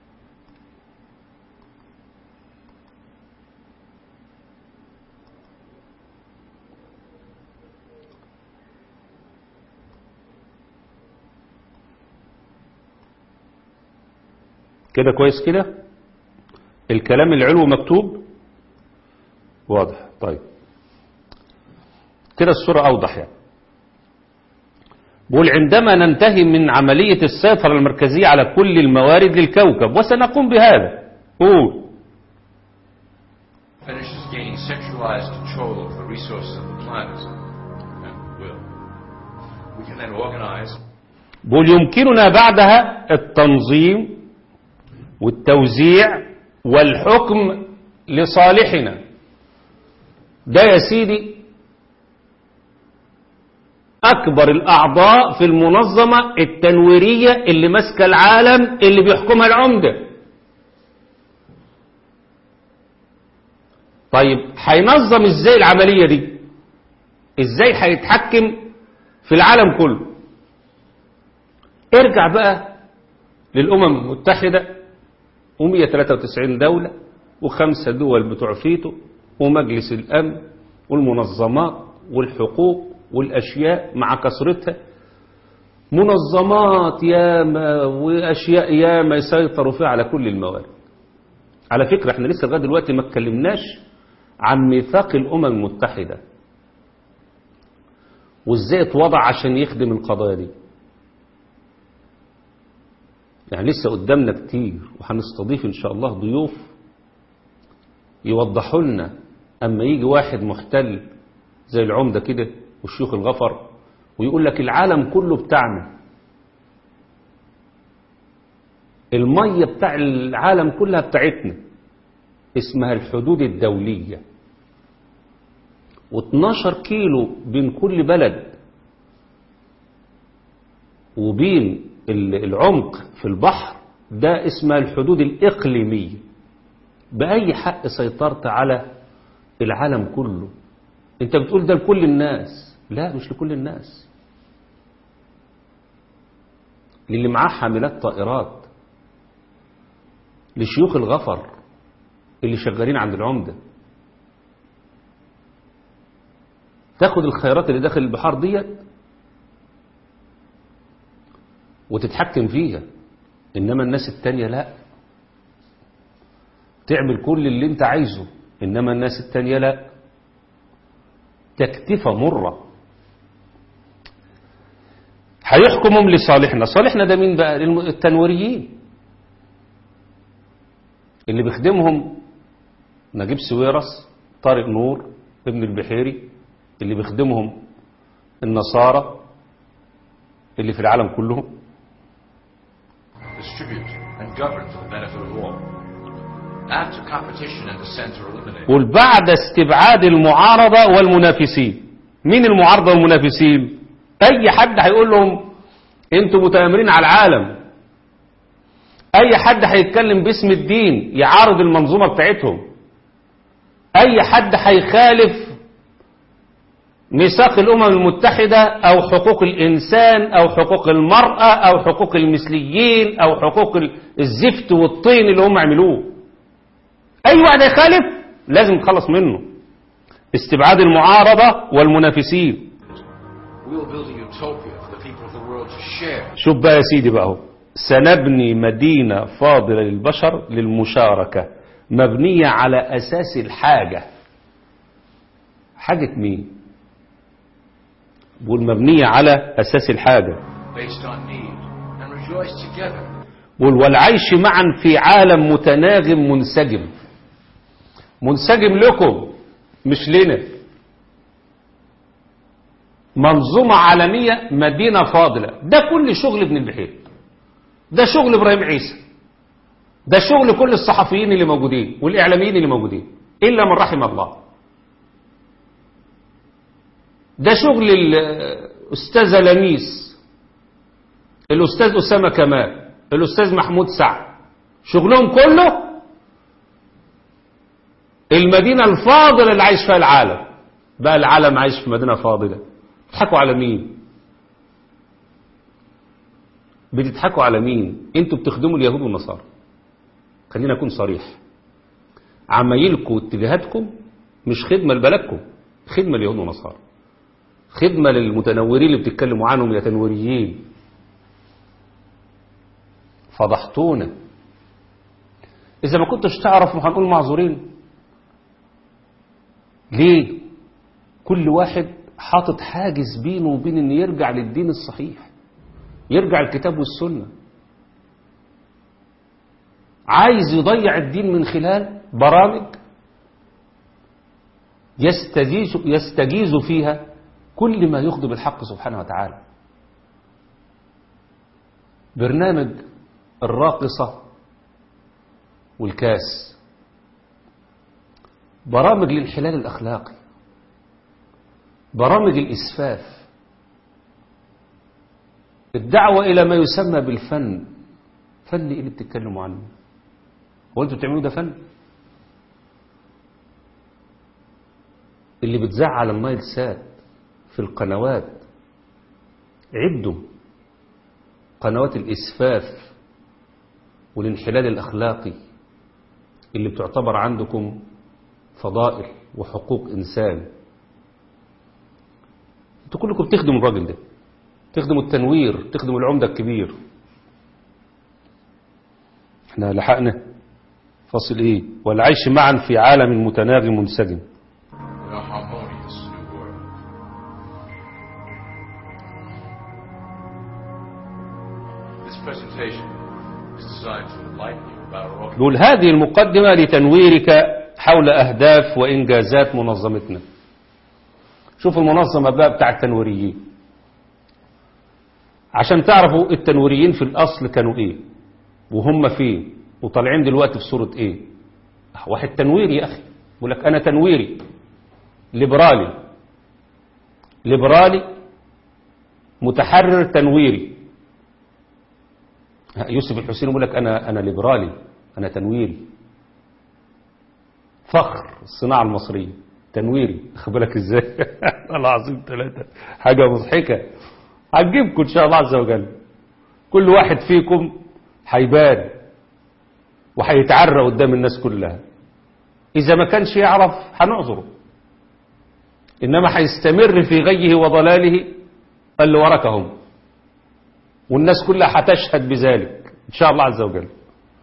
Speaker 2: كده كويس كده الكلام العلو مكتوب واضح طيب كده الصورة أوضح يعني بقول عندما ننتهي من عملية السيطرة المركزية على كل الموارد للكوكب وسنقوم بهذا قول
Speaker 4: finishes gaining centralized control of the resources of the planet, and will, we can then organize
Speaker 2: بقول يمكننا بعدها التنظيم والتوزيع والحكم لصالحنا ده يا سيدي أكبر الأعضاء في المنظمة التنويرية اللي ماسكة العالم اللي بيحكمها العمدة طيب هينظم ازاي العملية دي ازاي هيتحكم في العالم كله ارجع بقى للأمم المتحدة و193 دولة وخمسة دول بتوع فيتو ومجلس الأمن والمنظمات والحقوق والأشياء مع كثرتها منظمات ياما وأشياء ياما يسيطروا فيها على كل الموارد على فكرة احنا لسه لغاية دلوقتي ما اتكلمناش عن ميثاق الأمم المتحدة وازاي اتوضع عشان يخدم القضايا دي يعني لسه قدامنا كتير وهنستضيف ان شاء الله ضيوف يوضحوا لنا اما يجي واحد محتل زي العمدة كده والشيوخ الغفر ويقول لك العالم كله بتاعنا المية بتاع العالم كلها بتاعتنا اسمها الحدود الدولية و12 كيلو بين كل بلد وبين العمق في البحر ده اسمها الحدود الإقليمية بأي حق سيطرت على العالم كله انت بتقول ده لكل الناس لا مش لكل الناس للي معاه حاملات طائرات لشيوخ الغفر اللي شغالين عند العمدة تاخد الخيرات اللي داخل البحار ديت وتتحكم فيها إنما الناس التانية لا تعمل كل اللي انت عايزه إنما الناس التانية لا تكتفى مرة هيحكمهم لصالحنا صالحنا ده مين بقى التنويريين اللي بيخدمهم نجيب سويرس طارق نور ابن البحيري اللي بيخدمهم النصارى اللي في العالم كلهم
Speaker 4: distribute and govern for the benefit of all. After competition and dissent are eliminated,
Speaker 2: قل بعد استبعاد المعارضة والمنافسين مين المعارضة والمنافسين اي حد هيقول لهم انتوا متآمرين على العالم اي حد هيتكلم باسم الدين يعارض المنظومة بتاعتهم اي حد هيخالف ميثاق الامم المتحدة او حقوق الانسان او حقوق المرأة او حقوق المثليين او حقوق الزفت والطين اللي هم عملوه اي واحد يخالف لازم نتخلص منه استبعاد المعارضة والمنافسين
Speaker 4: we will build a utopia for the people of the world to share
Speaker 2: شوف بقى يا سيدي بقى اهو سنبني مدينة فاضلة للبشر للمشاركة مبنية على أساس الحاجة حاجة مين بقول مبنية على أساس الحاجة
Speaker 4: based on need and rejoice together
Speaker 2: والعيش معا في عالم متناغم منسجم منسجم لكم مش لنا منظومة عالمية مدينة فاضلة ده كل شغل ابن البحير ده شغل ابراهيم عيسى ده شغل كل الصحفيين اللي موجودين والإعلاميين اللي موجودين إلا من رحم الله ده شغل الأستاذ لميس الأستاذ أسامة كمال الأستاذ محمود سعد شغلهم كله المدينة الفاضلة اللي عايش فيها العالم بقى العالم عايش في مدينة فاضلة بتضحكوا على مين بتضحكوا على مين انتوا بتخدموا اليهود والنصارى خلينا اكون صريح عمايلكم واتجاهاتكم مش خدمة لبلدكم خدمة لليهود والنصارى خدمة للمتنورين اللي بتتكلموا عنهم يا تنوريين فضحتونا إذا ما كنتش تعرف هنقول معذورين ليه كل واحد حاطط حاجز بينه وبين ان يرجع للدين الصحيح يرجع الكتاب والسنة عايز يضيع الدين من خلال برامج يستجيز, يستجيز فيها كل ما يخدم الحق سبحانه وتعالى برنامج الراقصة والكاس برامج للانحلال الأخلاقي برامج الإسفاف الدعوة إلى ما يسمى بالفن فن إيه اللي بتتكلموا عنه هو أنتوا بتعملوا ده فن اللي بتزعل النايل سات في القنوات عدوا قنوات الإسفاف والانحلال الأخلاقي اللي بتعتبر عندكم فضائل وحقوق إنسان انتوا كلكم بتخدموا الراجل ده تخدموا التنوير تخدموا العمدة الكبير احنا لحقنا فاصل ايه والعيش معا في عالم متناغم منسجم
Speaker 4: in a harmonious new world. This presentation is designed to enlighten you about our organization.
Speaker 2: نقول هذه المقدمة لتنويرك حول أهداف وإنجازات منظمتنا شوف المنظمة بقى بتاع التنويريين عشان تعرفوا التنويريين في الأصل كانوا إيه وهم فين وطالعين دلوقتي في صورة إيه واحد تنويري يا أخي يقول لك أنا تنويري ليبرالي ليبرالي متحرر تنويري يوسف الحسين يقول لك أنا أنا ليبرالي أنا تنويري فخر الصناعة المصرية تنويري خد بالك ازاي العظيم ثلاثة حاجة مضحكة هتجيبكم ان شاء الله عز وجل كل واحد فيكم هيبان وهيتعرى قدام الناس كلها اذا ما كانش يعرف هنعذره انما هيستمر في غيه وضلاله اللي وركهم والناس كلها هتشهد بذلك ان شاء الله عز وجل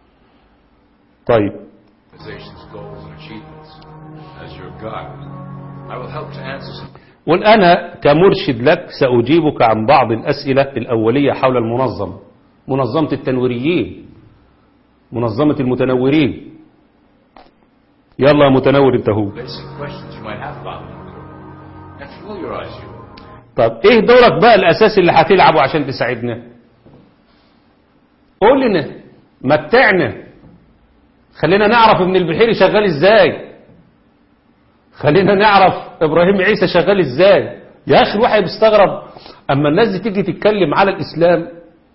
Speaker 2: طيب
Speaker 4: organization's goals and achievements. As your guide, I will help to answer some
Speaker 2: والآن كمرشد لك سأجيبك عن بعض الأسئلة الأولية حول المنظمة منظمة التنويريين منظمة المتنورين يلا يا متنور انت هو
Speaker 4: basic questions you might have about the group and familiarize you
Speaker 2: طب ايه دورك بقى الأساسي اللي هتلعبه عشان تساعدنا قول لنا متعنا خلينا نعرف ابن البحيري شغال ازاي خلينا نعرف ابراهيم عيسى شغال ازاي يا اخي الواحد بيستغرب اما الناس دي تيجي تتكلم على الاسلام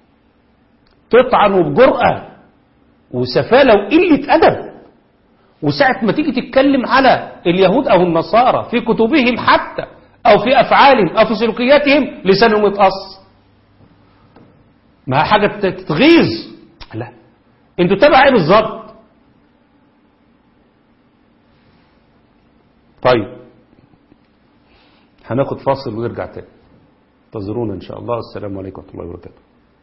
Speaker 2: تطعن بجرأة وسفالة وقلة ادب وساعة ما تيجي تتكلم على اليهود او النصارى في كتبهم حتى او في افعالهم او في سلوكياتهم لسانهم يتقص ما حاجة تتغيظ لا انتوا تبع ايه بالظبط طيب هناخد فاصل ونرجع تاني انتظرونا ان شاء الله السلام عليكم ورحمه الله وبركاته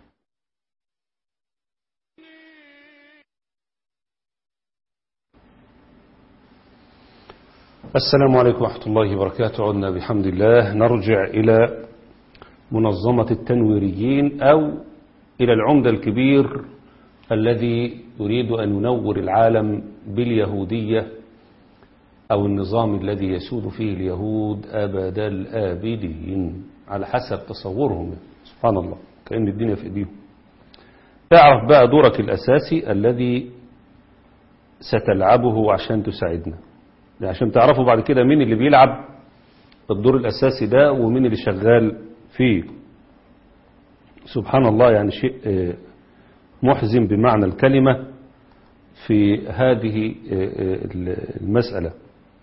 Speaker 2: السلام عليكم ورحمة الله وبركاته عدنا بحمد الله نرجع إلى منظمة التنويريين أو إلى العمدة الكبير الذي يريد أن ينور العالم باليهودية أو النظام الذي يسود فيه اليهود أبد الآبدين على حسب تصورهم سبحان الله كأن الدنيا في إيديهم اعرف بقى دورك الأساسي الذي ستلعبه عشان تساعدنا عشان تعرفوا بعد كده مين اللي بيلعب الدور الأساسي ده ومين اللي شغال فيه سبحان الله يعني شيء محزن بمعنى الكلمة في هذه المسألة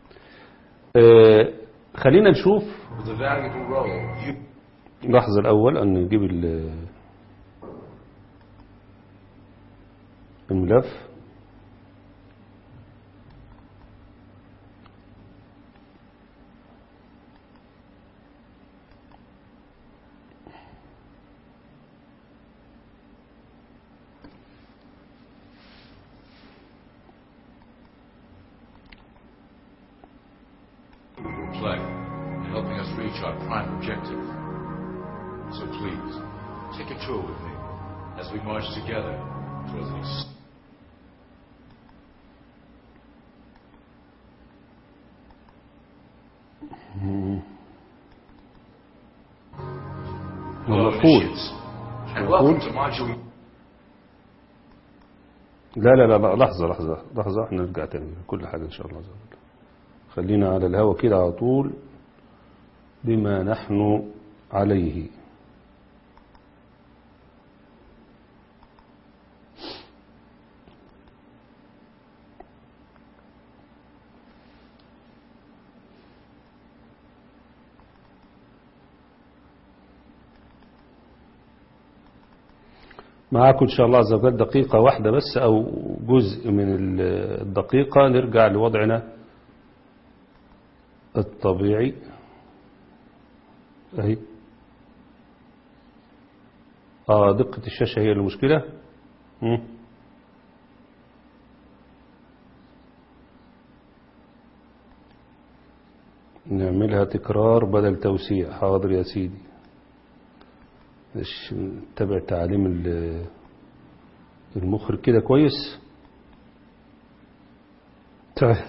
Speaker 2: خلينا نشوف
Speaker 4: With a valuable role, you
Speaker 2: لحظة الأول أن نجيب الملف
Speaker 4: will play in helping us reach our prime objective. So please, take a tour with me as we march together towards an ex- Hello,
Speaker 2: المفروض
Speaker 4: initiates, and welcome to Module
Speaker 2: لا لا لا لا، لحظة لحظة لحظة احنا نرجع تاني كل حاجة إن شاء الله خلينا على الهوا كده على طول بما نحن عليه معاكم إن شاء الله عز وجل دقيقة واحدة بس أو جزء من الدقيقة نرجع لوضعنا الطبيعي أهي آه دقة الشاشة هي المشكلة مم. نعملها تكرار بدل توسيع حاضر يا سيدي مش تبع تعليم ال- المخرج كده كويس طيب.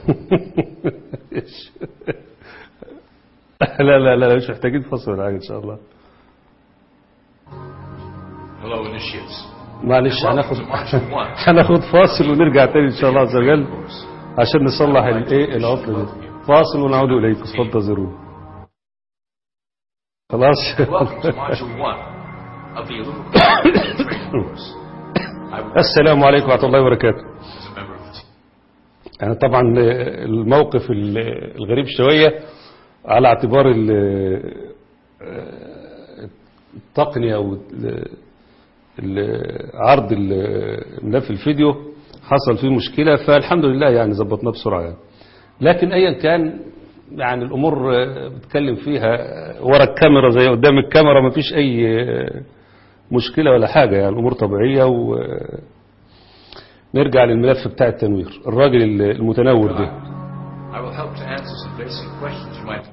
Speaker 2: لا لا لا مش محتاجين فصل ولا حاجه ان شاء الله
Speaker 4: Hello, initiates.
Speaker 2: معلش
Speaker 4: Welcome
Speaker 2: هناخد
Speaker 4: to Module 1.
Speaker 2: هناخد فاصل ونرجع تاني ان شاء الله عز وجل
Speaker 4: Of course.
Speaker 2: عشان نصلح الايه العطله دي فاصل ونعود اليكم فانتظروا خلاص
Speaker 4: Welcome to Module 1 of the Illumina training course. I would
Speaker 2: السلام عليكم ورحمه الله وبركاته
Speaker 4: as a member of the team.
Speaker 2: يعني طبعا الموقف الغريب شوية على اعتبار ال- التقنية أو ال- ال- عرض ال- ملف الفيديو حصل فيه مشكلة فالحمد لله يعني ظبطناه بسرعة يعني. لكن أيا كان يعني الأمور بتكلم فيها ورا الكاميرا زي قدام الكاميرا ما فيش أي مشكلة ولا حاجة يعني الأمور طبيعية و نرجع للملف بتاع التنوير الراجل المتنور ده
Speaker 4: I will help to answer some basic questions you might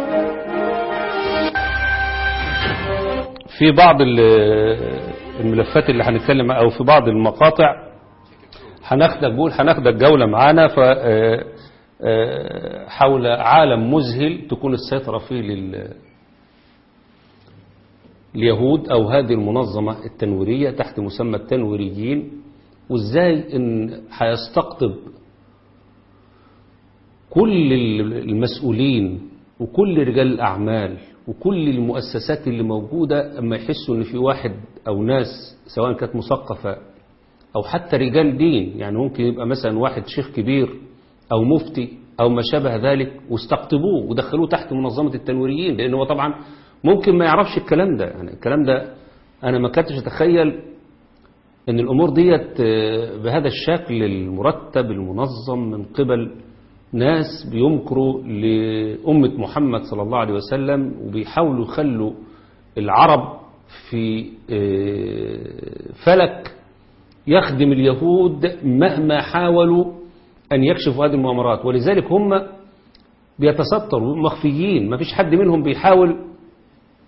Speaker 2: في بعض ال- الملفات اللي هنتكلم او في بعض المقاطع هناخدك بقول هناخدك جولة معانا ف آه، آه، حول عالم مذهل تكون السيطرة فيه لل اليهود أو هذه المنظمة التنويرية تحت مسمى التنويريين وإزاي إن هيستقطب كل المسؤولين وكل رجال الأعمال وكل المؤسسات اللي موجودة أما يحسوا إن في واحد أو ناس سواء كانت مثقفة أو حتى رجال دين يعني ممكن يبقى مثلا واحد شيخ كبير أو مفتي أو ما شابه ذلك واستقطبوه ودخلوه تحت منظمة التنويريين لأن هو طبعا ممكن ما يعرفش الكلام ده يعني الكلام ده أنا ما كنتش أتخيل أن الأمور ديت بهذا الشكل المرتب المنظم من قبل ناس بيمكروا لأمة محمد صلى الله عليه وسلم وبيحاولوا يخلوا العرب في فلك يخدم اليهود مهما حاولوا أن يكشفوا هذه المؤامرات ولذلك هم بيتستروا مخفيين ما فيش حد منهم بيحاول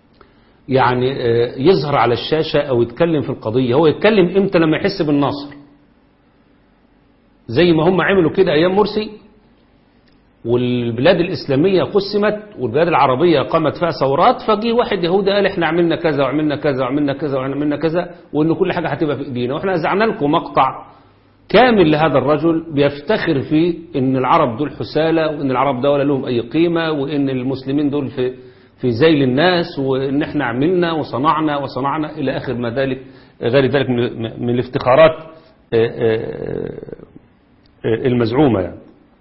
Speaker 2: يعني يظهر على الشاشة أو يتكلم في القضية هو يتكلم إمتى لما يحس بالنصر زي ما هم عملوا كده أيام مرسي والبلاد الإسلامية قسمت والبلاد العربية قامت فيها ثورات فجي واحد يهودي قال احنا عملنا كذا وعملنا كذا وعملنا كذا وعملنا كذا وإن كل حاجة هتبقى في إيدينا وإحنا زعنا لكم مقطع كامل لهذا الرجل بيفتخر فيه إن العرب دول حسالة وإن العرب دول لهم أي قيمة وإن المسلمين دول في في زيل الناس وإن احنا عملنا وصنعنا وصنعنا إلى آخر ما ذلك غير ذلك من, من الافتخارات آه، آه، آه، المزعومة يعني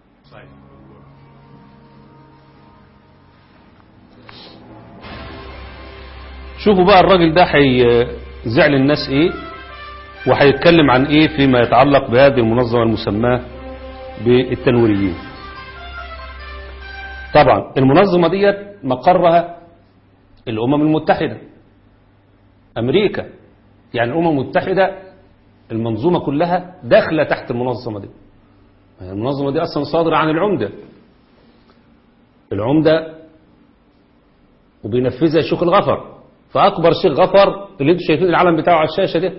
Speaker 2: شوفوا بقى الراجل ده هيزعل الناس ايه وهيتكلم عن ايه فيما يتعلق بهذه المنظمة المسماة بالتنويريين طبعا المنظمة ديت مقرها الامم المتحدة امريكا يعني الامم المتحدة المنظومة كلها داخلة تحت المنظمة دي المنظمة دي اصلا صادرة عن العمدة العمدة وبينفذها شيخ الغفر فأكبر شيخ غفر اللي انتم شايفين العلم بتاعه على الشاشة ده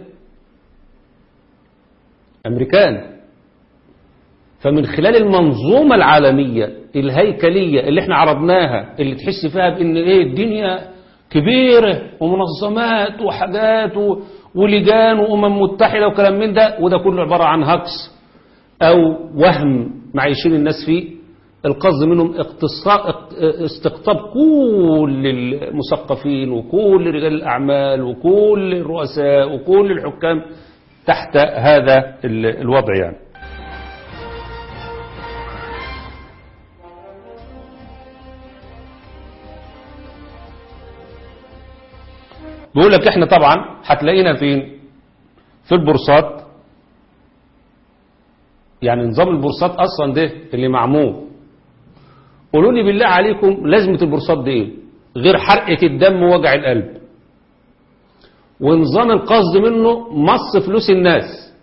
Speaker 2: أمريكان فمن خلال المنظومة العالمية الهيكلية اللي احنا عرضناها اللي تحس فيها بان ايه الدنيا كبيرة ومنظمات وحاجات و- ولجان وأمم متحدة وكلام من ده وده كله عبارة عن هكس أو وهم معيشين الناس فيه القصد منهم اقتصا- اق- استقطاب كل المثقفين وكل رجال الأعمال وكل الرؤساء وكل الحكام تحت هذا ال- الوضع يعني بيقول لك احنا طبعا هتلاقينا فين في البورصات يعني نظام البورصات اصلا ده اللي معمول قولوا لي بالله عليكم لازمة البورصات دي ايه غير حرقة الدم ووجع القلب ونظام القصد منه مص فلوس الناس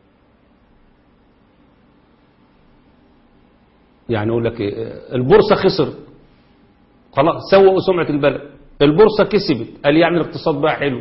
Speaker 2: يعني يقول لك ايه البورصة خسر خلاص سووا سمعة البلد البورصة كسبت قال يعني الاقتصاد بقى حلو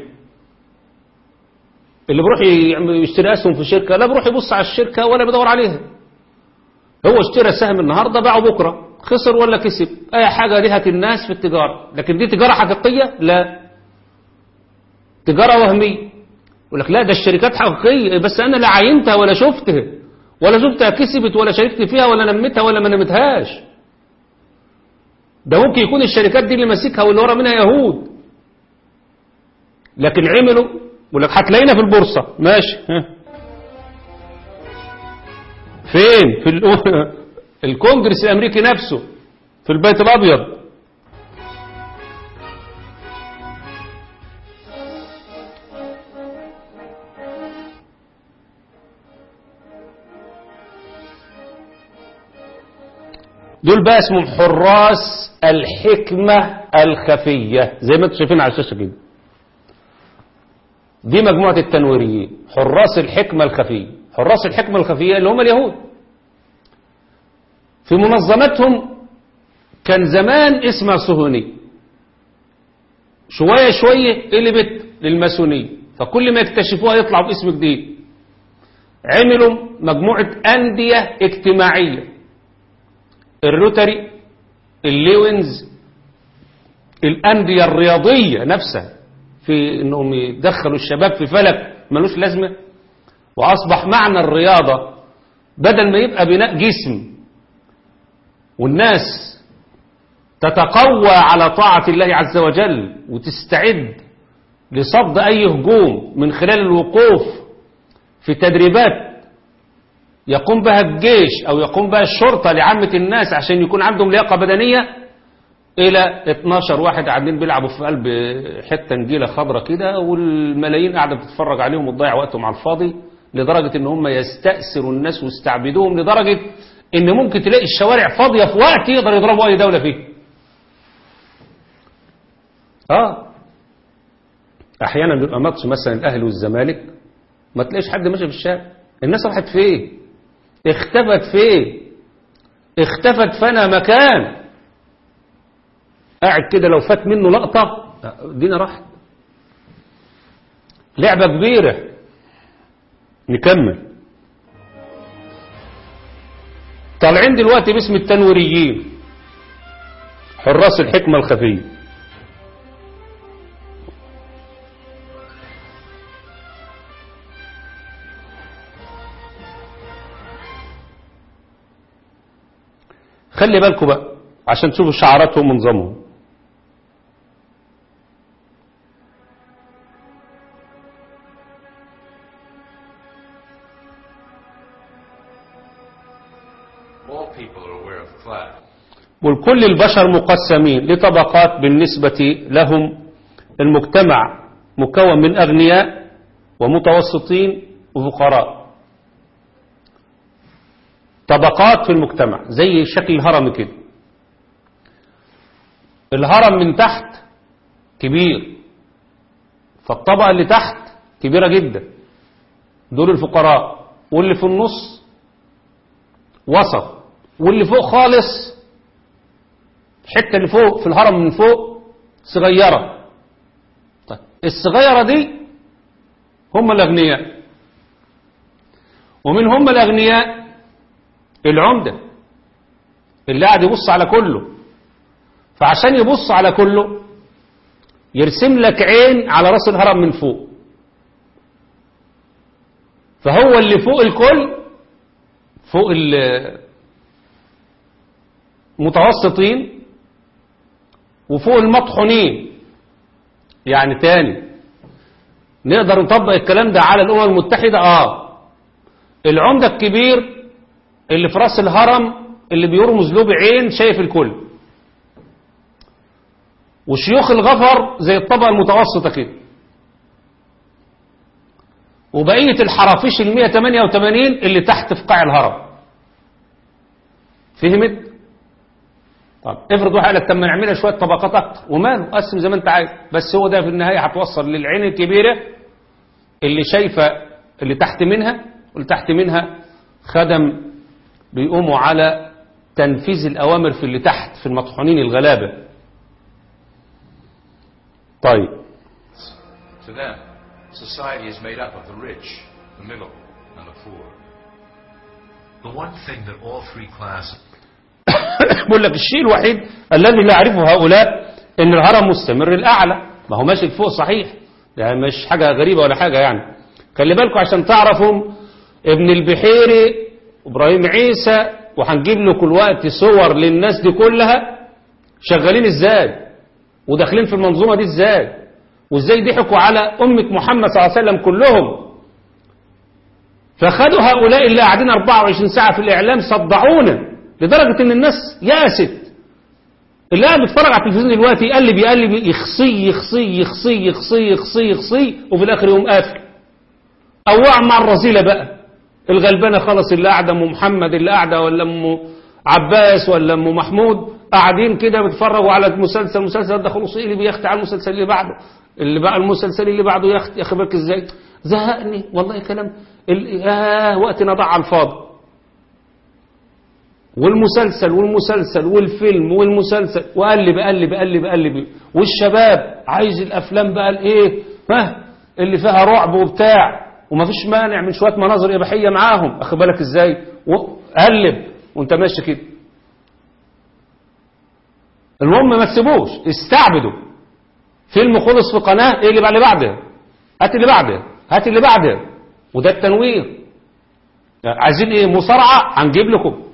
Speaker 2: اللي بيروح يعمل- يشتري اسهم في شركة لا بيروح يبص على الشركة ولا بيدور عليها هو اشترى سهم النهاردة باعه بكرة خسر ولا كسب اي حاجة ليها الناس في التجارة لكن دي تجارة حقيقية لا تجارة وهمية يقول لك لا ده الشركات حقيقية بس انا لا عينتها ولا شفتها ولا شفتها كسبت ولا شاركت فيها ولا نمتها ولا ما نمتهاش ده ممكن يكون الشركات دي اللي ماسكها واللي ورا منها يهود لكن عملوا يقول لك هتلاقينا في البورصة ماشي ها. فين في الأو- الكونجرس الامريكي نفسه في البيت الابيض دول بقى اسمهم حراس الحكمة الخفية زي ما انتم شايفين على الشاشة كده دي مجموعة التنويريين حراس الحكمة الخفية حراس الحكمة الخفية اللي هم اليهود في منظمتهم كان زمان اسمها صهيونية شوية شوية قلبت للماسونية فكل ما يكتشفوها يطلعوا باسم جديد عملوا مجموعة أندية اجتماعية الروتري الليونز الأندية الرياضية نفسها في انهم يدخلوا الشباب في فلك ملوش لازمة واصبح معنى الرياضة بدل ما يبقى بناء جسم والناس تتقوى على طاعة الله عز وجل وتستعد لصد اي هجوم من خلال الوقوف في تدريبات يقوم بها الجيش او يقوم بها الشرطة لعامة الناس عشان يكون عندهم لياقة بدنية الى 12 واحد قاعدين بيلعبوا في قلب حته نجيله خضراء كده والملايين قاعده بتتفرج عليهم وتضيع وقتهم على الفاضي لدرجه ان هم يستأسروا الناس ويستعبدوهم لدرجه ان ممكن تلاقي الشوارع فاضيه في وقت يقدر يضربوا اي دوله فيه. اه احيانا بيبقى ماتش مثلا الاهلي والزمالك ما تلاقيش حد ماشي في الشارع الناس راحت فين؟ اختفت فين؟ اختفت فانا مكان قاعد كده لو فات منه لقطة دينا راحت لعبة كبيرة نكمل طالعين دلوقتي باسم التنويريين حراس الحكمة الخفية خلي بالكم بقى عشان تشوفوا شعاراتهم ونظامهم
Speaker 4: All people are aware of class.
Speaker 2: والكل البشر مقسمين لطبقات بالنسبة لهم المجتمع مكون من أغنياء ومتوسطين وفقراء طبقات في المجتمع زي شكل الهرم كده الهرم من تحت كبير فالطبقة اللي تحت كبيرة جدا دول الفقراء واللي في النص وسط واللي فوق خالص الحته اللي فوق في الهرم من فوق صغيره طيب الصغيره دي هم الاغنياء ومن هم الاغنياء العمده اللي قاعد يبص على كله فعشان يبص على كله يرسم لك عين على راس الهرم من فوق فهو اللي فوق الكل فوق المتوسطين وفوق المطحونين يعني تاني نقدر نطبق الكلام ده على الأمم المتحدة اه العمدة الكبير اللي في راس الهرم اللي بيرمز له بعين شايف الكل وشيوخ الغفر زي الطبقة المتوسطة كده وبقية الحرافيش ال 188 اللي تحت في قاع الهرم فهمت؟ طب افرض واحد قال لك طب ما نعملها شويه طبقات اكتر وماله قسم زي ما انت عايز بس هو ده في النهايه هتوصل للعين الكبيره اللي شايفه اللي تحت منها واللي تحت منها خدم بيقوموا على تنفيذ الاوامر في اللي تحت في المطحونين الغلابه طيب
Speaker 4: To them, society is made up of the rich, the middle, and the poor.
Speaker 5: The one thing that all three classes
Speaker 2: بقول لك الشيء الوحيد الذي لا يعرفه هؤلاء ان الهرم مستمر الاعلى ما هو ماشي لفوق صحيح ده مش حاجه غريبه ولا حاجه يعني خلي بالكم عشان تعرفوا ابن البحيري ابراهيم عيسى وهنجيب له كل وقت صور للناس دي كلها شغالين ازاي وداخلين في المنظومه دي ازاي وازاي ضحكوا على امه محمد صلى الله عليه وسلم كلهم فخدوا هؤلاء اللي قاعدين 24 ساعه في الاعلام صدعونا لدرجة ان الناس يأست اللي قاعد بيتفرج على التلفزيون دلوقتي يقلب يقلب يخصي يخصي يخصي يخصي يخصي يخصي وفي الاخر يقوم قافل او وقع مع الرذيلة بقى الغلبانة خلص اللي قاعدة ام محمد اللي قاعدة ولا ام عباس ولا ام محمود قاعدين كده بيتفرجوا على المسلسل المسلسل ده خلص ايه اللي بيختي على المسلسل اللي بعده اللي بقى المسلسل اللي بعده يختي يا بالك ازاي زهقني والله كلام ال- آه وقتنا ضاع على الفاضي والمسلسل والمسلسل والفيلم والمسلسل وقلب قلب قلب قلب والشباب عايز الافلام بقى الايه ها اللي فيها رعب وبتاع ومفيش مانع من شويه مناظر اباحيه معاهم اخد بالك ازاي وقلب وانت ماشي كده المهم ما تسيبوش استعبدوا فيلم خلص في قناه ايه اللي بقى اللي بعدها هات اللي بعدها هات اللي بعدها وده التنوير عايزين ايه مصارعه هنجيب لكم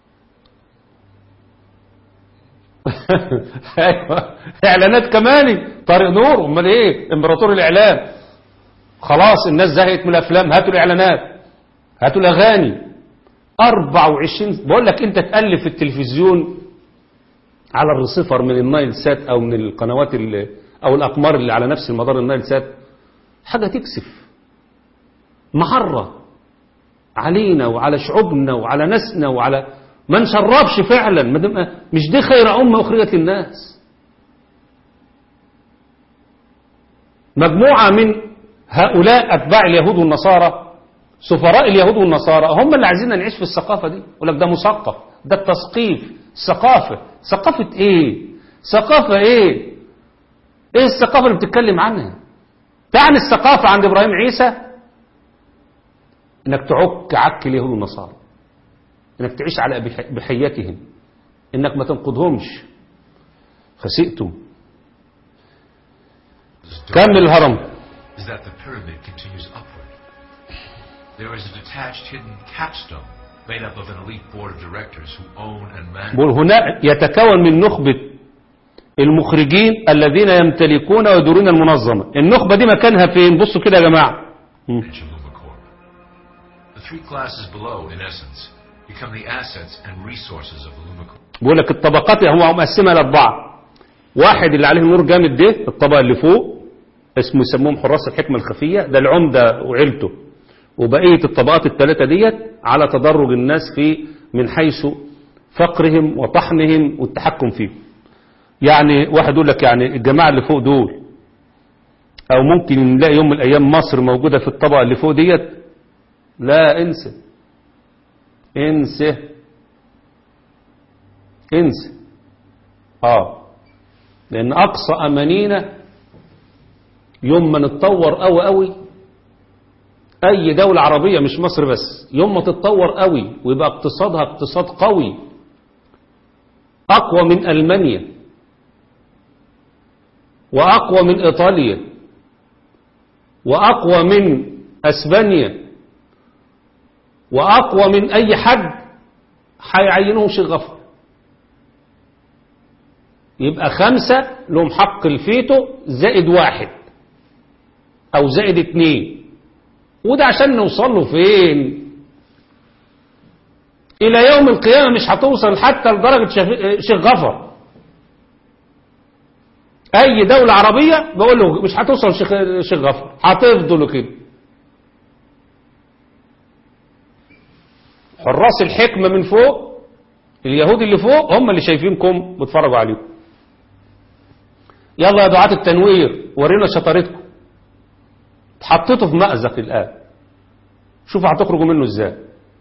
Speaker 2: ايوه اعلانات كمان طارق نور امال ايه امبراطور الاعلام خلاص الناس زهقت من الافلام هاتوا الاعلانات هاتوا الاغاني 24 بقول لك انت تالف في التلفزيون على الريسيفر من النايل سات او من القنوات اللي او الاقمار اللي على نفس المدار النايل سات حاجه تكسف محره علينا وعلى شعوبنا وعلى ناسنا وعلى ما نشربش فعلا ما دام- مش دي خير أمة أخرجت للناس مجموعة من هؤلاء أتباع اليهود والنصارى سفراء اليهود والنصارى هم اللي عايزين نعيش في الثقافة دي يقول لك ده مثقف ده التثقيف ثقافة ثقافة ايه ثقافة ايه ايه الثقافة اللي بتتكلم عنها تعني الثقافة عند إبراهيم عيسى انك تعك عك اليهود والنصارى انك تعيش على بح- بحياتهم انك ما تنقضهمش خسئتم كمل الهرم
Speaker 5: is that the pyramid continues upward. There is a detached hidden capstone made up of an elite board of directors who own and manage
Speaker 2: بقول هنا يتكون من نخبة المخرجين الذين يمتلكون ويدورون المنظمة النخبة دي مكانها فين بصوا كده يا جماعة مم.
Speaker 5: Lumacorp. The three classes below, in essence, become the assets and resources of Lumacorp.
Speaker 2: بقول لك الطبقات هو مقسمها لأربعة واحد اللي عليه النور جامد ده الطبقة اللي فوق اسمه يسموهم حراس الحكمة الخفية ده العمدة وعيلته وبقية الطبقات الثلاثة ديت على تدرج الناس في من حيث فقرهم وطحنهم والتحكم فيهم يعني واحد يقول لك يعني الجماعة اللي فوق دول او ممكن نلاقي يوم من الايام مصر موجودة في الطبقة اللي فوق ديت لا انسى انسى انسى اه لان اقصى امانينا يوم ما نتطور قوي قوي اي دولة عربية مش مصر بس يوم ما تتطور قوي ويبقى اقتصادها اقتصاد قوي اقوى من المانيا واقوى من ايطاليا واقوى من اسبانيا واقوى من اي حد هيعينوهم شيخ غفر يبقى خمسة لهم حق الفيتو زائد واحد او زائد اتنين وده عشان نوصل له فين الى يوم القيامة مش هتوصل حتى لدرجة شف- شيخ غفر اي دولة عربية بقول له مش هتوصل شيخ شيخ غفر هتفضلوا كده حراس الحكمة من فوق اليهود اللي فوق هم اللي شايفينكم بتفرجوا عليكم يلا يا دعاة التنوير ورينا شطارتكم اتحطيتوا في مأزق الآن شوفوا هتخرجوا منه ازاي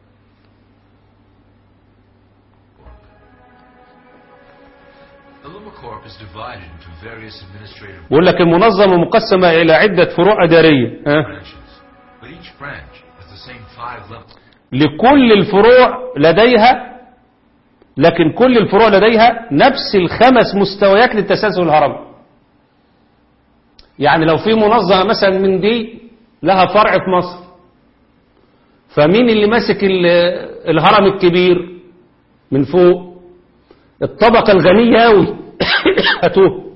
Speaker 5: The Lumacorp is divided into various administrative
Speaker 2: بيقول لك المنظمة مقسمة إلى عدة فروع إدارية ها؟
Speaker 5: branches, but each branch has the same five levels.
Speaker 2: لكل الفروع لديها لكن كل الفروع لديها نفس الخمس مستويات للتسلسل الهرمي يعني لو في منظمة مثلا من دي لها فرع في مصر فمين اللي ماسك ال- الهرم الكبير من فوق الطبقة الغنية أوي هاتوه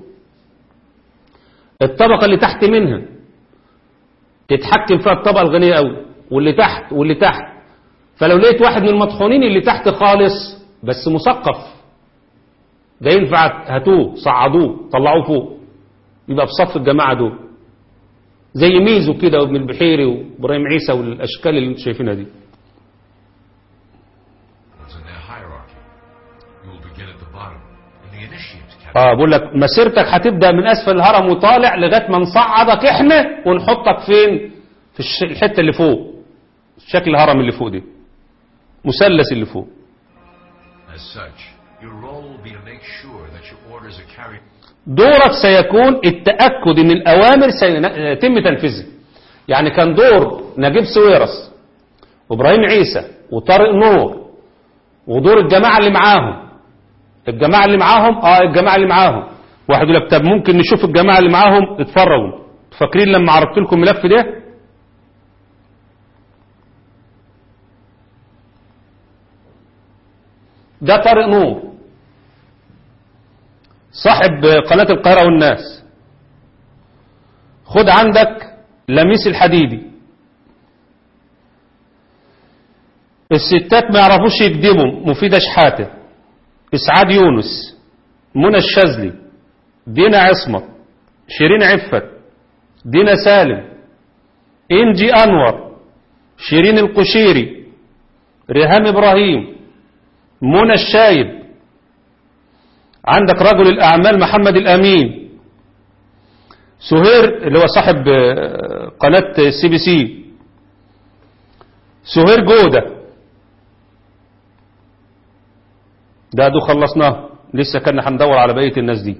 Speaker 2: الطبقة اللي تحت منها تتحكم فيها الطبقة الغنية أوي واللي تحت واللي تحت فلو لقيت واحد من المطحونين اللي تحت خالص بس مثقف ده ينفع هاتوه صعدوه طلعوه فوق يبقى في صف الجماعة دول زي ميزو كده وابن البحيري وابراهيم عيسى والاشكال اللي انتم شايفينها دي
Speaker 5: in their hierarchy. You will begin at the bottom, in the initiate category.
Speaker 2: اه بقول لك مسيرتك هتبدا من اسفل الهرم وطالع لغايه ما نصعدك احنا ونحطك فين في الش- الحته اللي فوق شكل الهرم اللي فوق دي مثلث اللي فوق
Speaker 5: As such, your role will be to make sure that your orders are carried
Speaker 2: دورك سيكون التأكد ان الأوامر سيتم تنفيذها يعني كان دور نجيب سويرس وإبراهيم عيسى وطارق نور ودور الجماعة اللي معاهم الجماعة اللي معاهم اه الجماعة اللي معاهم واحد يقول لك طب ممكن نشوف الجماعة اللي معاهم اتفرجوا فاكرين لما عرضت لكم ملف ده ده طارق نور صاحب قناة القاهرة والناس خد عندك لميس الحديدي الستات ما يعرفوش يكذبوا مفيدة شحاتة إسعاد يونس منى الشاذلي دينا عصمت شيرين عفت دينا سالم إنجي أنور شيرين القشيري ريهام إبراهيم منى الشايب عندك رجل الأعمال محمد الأمين سهير اللي هو صاحب آه، قناة سي بي سي سهير جودة ده دو خلصناه لسه كنا هندور على بقية الناس دي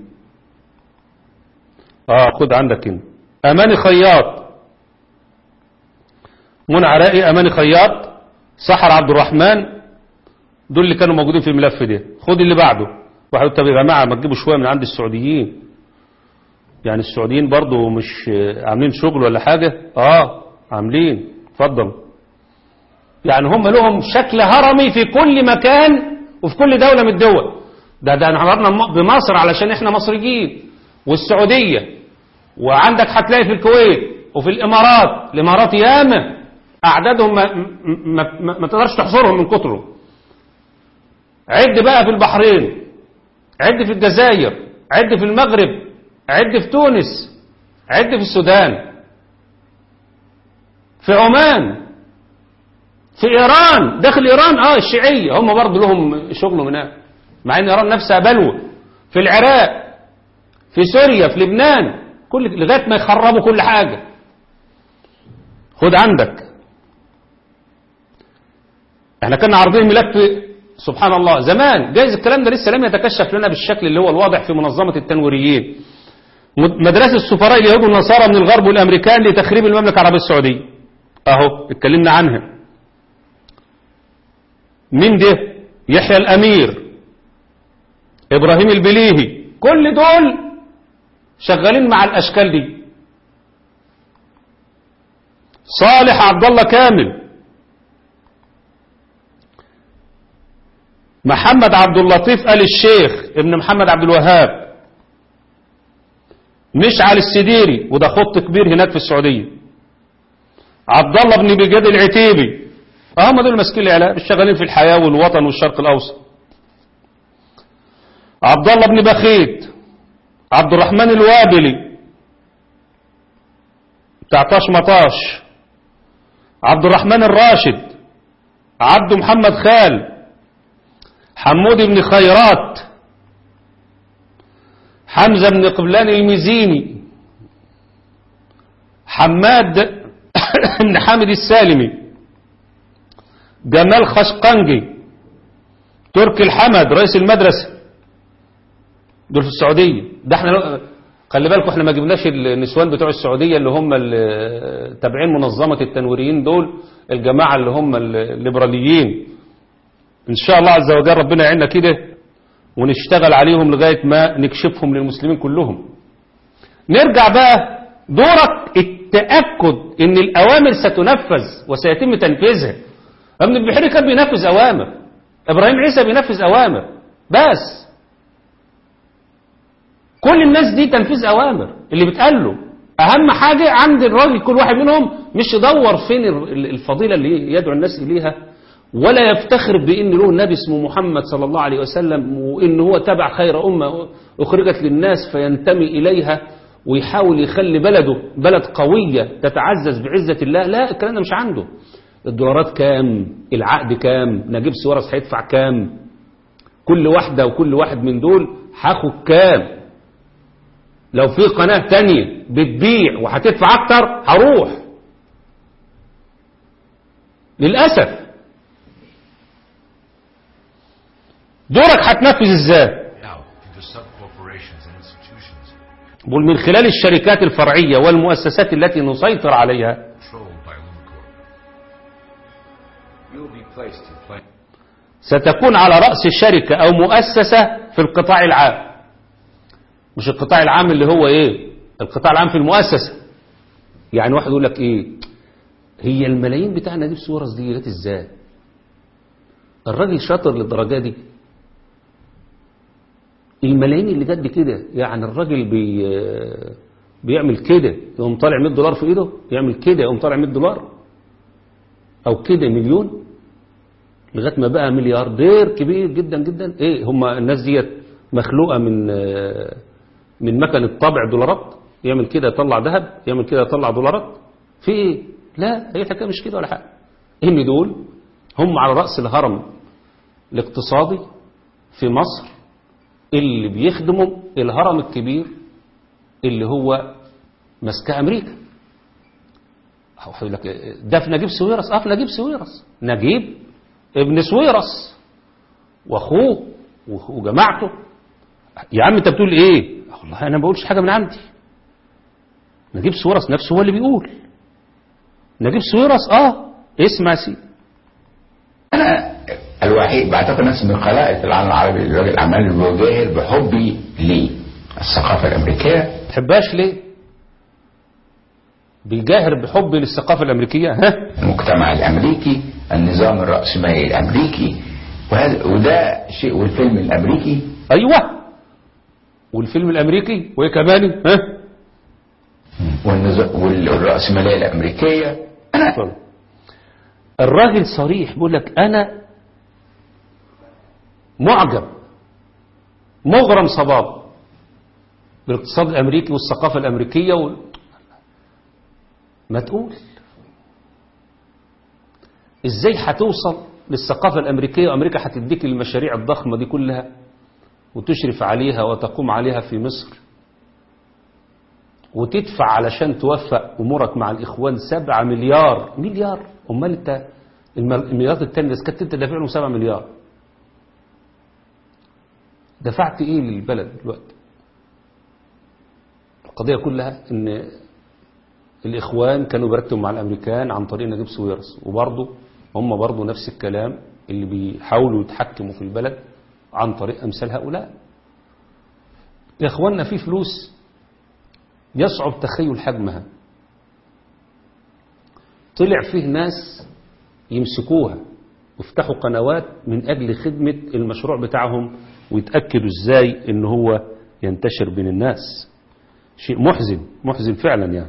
Speaker 2: اه خد عندك هنا أماني خياط منى عراقي أماني خياط سحر عبد الرحمن دول اللي كانوا موجودين في الملف ده خد اللي بعده واحد طب يا جماعة ما تجيبوا شوية من عند السعوديين يعني السعوديين برضو مش عاملين شغل ولا حاجة اه عاملين اتفضل يعني هم لهم شكل هرمي في كل مكان وفي كل دولة من الدول ده ده عمرنا بمصر علشان احنا مصريين والسعودية وعندك هتلاقي في الكويت وفي الامارات الامارات ياما اعدادهم ما, ما, ما, ما تقدرش تحصرهم من كتره عد بقى في البحرين عد في الجزائر عد في المغرب عد في تونس عد في السودان في عمان في ايران داخل ايران اه الشيعيه هم برضه لهم شغل هناك مع ان ايران نفسها بلوى في العراق في سوريا في لبنان كل لغايه ما يخربوا كل حاجه خد عندك احنا كنا عارضين ملف سبحان الله زمان جايز الكلام ده لسه لم يتكشف لنا بالشكل اللي هو الواضح في منظمة التنويريين مدرسة السفراء اليهود والنصارى من الغرب والأمريكان لتخريب المملكة العربية السعودية أهو اتكلمنا عنها مين ده يحيى الأمير إبراهيم البليهي كل دول شغالين مع الأشكال دي صالح عبد الله كامل محمد عبد اللطيف آل الشيخ ابن محمد عبد الوهاب مشعل السديري وده خط كبير هناك في السعودية عبد الله بن بجاد العتيبي هم دول ماسكين الاعلام شغالين في الحياة والوطن والشرق الاوسط عبد الله بن بخيت عبد الرحمن الوابلي بتاع طاش مطاش عبد الرحمن الراشد عبد محمد خال حمود بن خيرات حمزة بن قبلان المزيني حماد بن حامد السالمي جمال خشقنجي تركي الحمد رئيس المدرسة دول في السعودية ده احنا خلي بالكم احنا ما جبناش النسوان بتوع السعودية اللي هم ال- تابعين منظمة التنويريين دول الجماعة اللي هم الليبراليين ان شاء الله عز وجل ربنا يعيننا كده ونشتغل عليهم لغاية ما نكشفهم للمسلمين كلهم نرجع بقى دورك التأكد ان الأوامر ستنفذ وسيتم تنفيذها ابن البحيري كان بينفذ أوامر إبراهيم عيسى بينفذ أوامر بس كل الناس دي تنفيذ أوامر اللي بتقال له أهم حاجة عند الراجل كل واحد منهم مش يدور فين الفضيلة اللي يدعو الناس إليها ولا يفتخر بأن له نبي اسمه محمد صلى الله عليه وسلم وإن هو تبع خير أمة أخرجت للناس فينتمي إليها ويحاول يخلي بلده بلد قوية تتعزز بعزة الله لا الكلام ده مش عنده الدولارات كام العقد كام نجيب سوارس هيدفع كام كل واحدة وكل واحد من دول هاخد كام لو في قناة تانية بتبيع وهتدفع اكتر هروح للأسف دورك هتنفذ ازاي
Speaker 5: Now, into sub-corporations and institutions
Speaker 2: بقول من خلال الشركات الفرعية والمؤسسات التي نسيطر عليها
Speaker 5: controlled by Lunacorp.
Speaker 4: You will be placed in place.
Speaker 2: ستكون على رأس شركة أو مؤسسة في القطاع العام مش القطاع العام اللي هو إيه القطاع العام في المؤسسة يعني واحد يقول لك إيه هي الملايين بتاع نجيب سوارز دي جت إزاي الراجل شاطر للدرجة دي الملايين اللي جت كده يعني الراجل بي بيعمل كده يقوم طالع 100 دولار في ايده يعمل كده يقوم طالع 100 دولار او كده مليون لغايه ما بقى ملياردير كبير جدا جدا ايه هم الناس ديت مخلوقه من آه، من مكنه طبع دولارات يعمل كده يطلع ذهب يعمل كده يطلع دولارات في ايه لا هي الحكايه مش كده ولا حاجه ان دول هم على راس الهرم الاقتصادي في مصر اللي بيخدموا الهرم الكبير اللي هو ماسكه امريكا هو هيقول لك ده في نجيب سويرس اه في نجيب سويرس نجيب ابن سويرس واخوه وجماعته يا عم انت بتقول ايه والله انا ما بقولش حاجه من عندي نجيب سويرس نفسه هو اللي بيقول نجيب سويرس اه اسمع يا سيدي
Speaker 6: أنا الوحيد بعتقد نفسي من خلائق العالم العربي الراجل الاعمال المجاهر بحبي للثقافه الامريكيه
Speaker 2: تحبهاش ليه بيجاهر بحب للثقافة الأمريكية ها
Speaker 6: المجتمع الامريكي النظام الراسمالي الامريكي وهذا وده شيء والفيلم الامريكي
Speaker 2: أيوة والفيلم الأمريكي وإيه كمان ها
Speaker 6: والنظام والراسماليه الامريكيه
Speaker 2: اتفضل. الراجل صريح بيقول لك أنا معجب مغرم صباب بالاقتصاد الأمريكي والثقافة الأمريكية وال... ما تقول ازاي هتوصل للثقافة الأمريكية وأمريكا هتديك المشاريع الضخمة دي كلها وتشرف عليها وتقوم عليها في مصر وتدفع علشان توفق أمورك مع الإخوان سبعة مليار مليار أمال أنت الم- المليارات التانية إذا كنت أنت دافع لهم سبعة مليار دفعت إيه للبلد دلوقتي القضية كلها إن الإخوان كانوا بيرتبوا مع الأمريكان عن طريق نجيب سويرس وبرضه هم برضه نفس الكلام اللي بيحاولوا يتحكموا في البلد عن طريق أمثال هؤلاء يا إخواننا في فلوس يصعب تخيل حجمها طلع فيه ناس يمسكوها ويفتحوا قنوات من أجل خدمة المشروع بتاعهم ويتأكدوا إزاي إن هو ينتشر بين الناس شيء محزن محزن فعلا يعني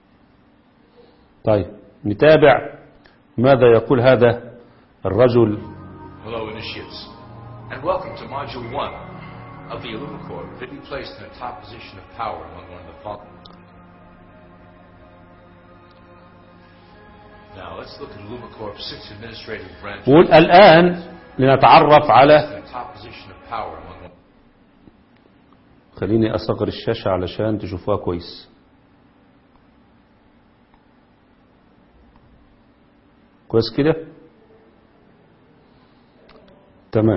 Speaker 2: طيب نتابع ماذا يقول هذا الرجل
Speaker 4: Hello, initiates, and welcome to Module 1 of the Illumicore, fitly placed in a top position of power among one of the following. Now, let's look at Illumicorp's six administrative branches
Speaker 2: يقول الآن لنتعرف على
Speaker 4: in a top position of power among one.
Speaker 2: خليني أصغر الشاشة علشان تشوفوها كويس كويس كده تمام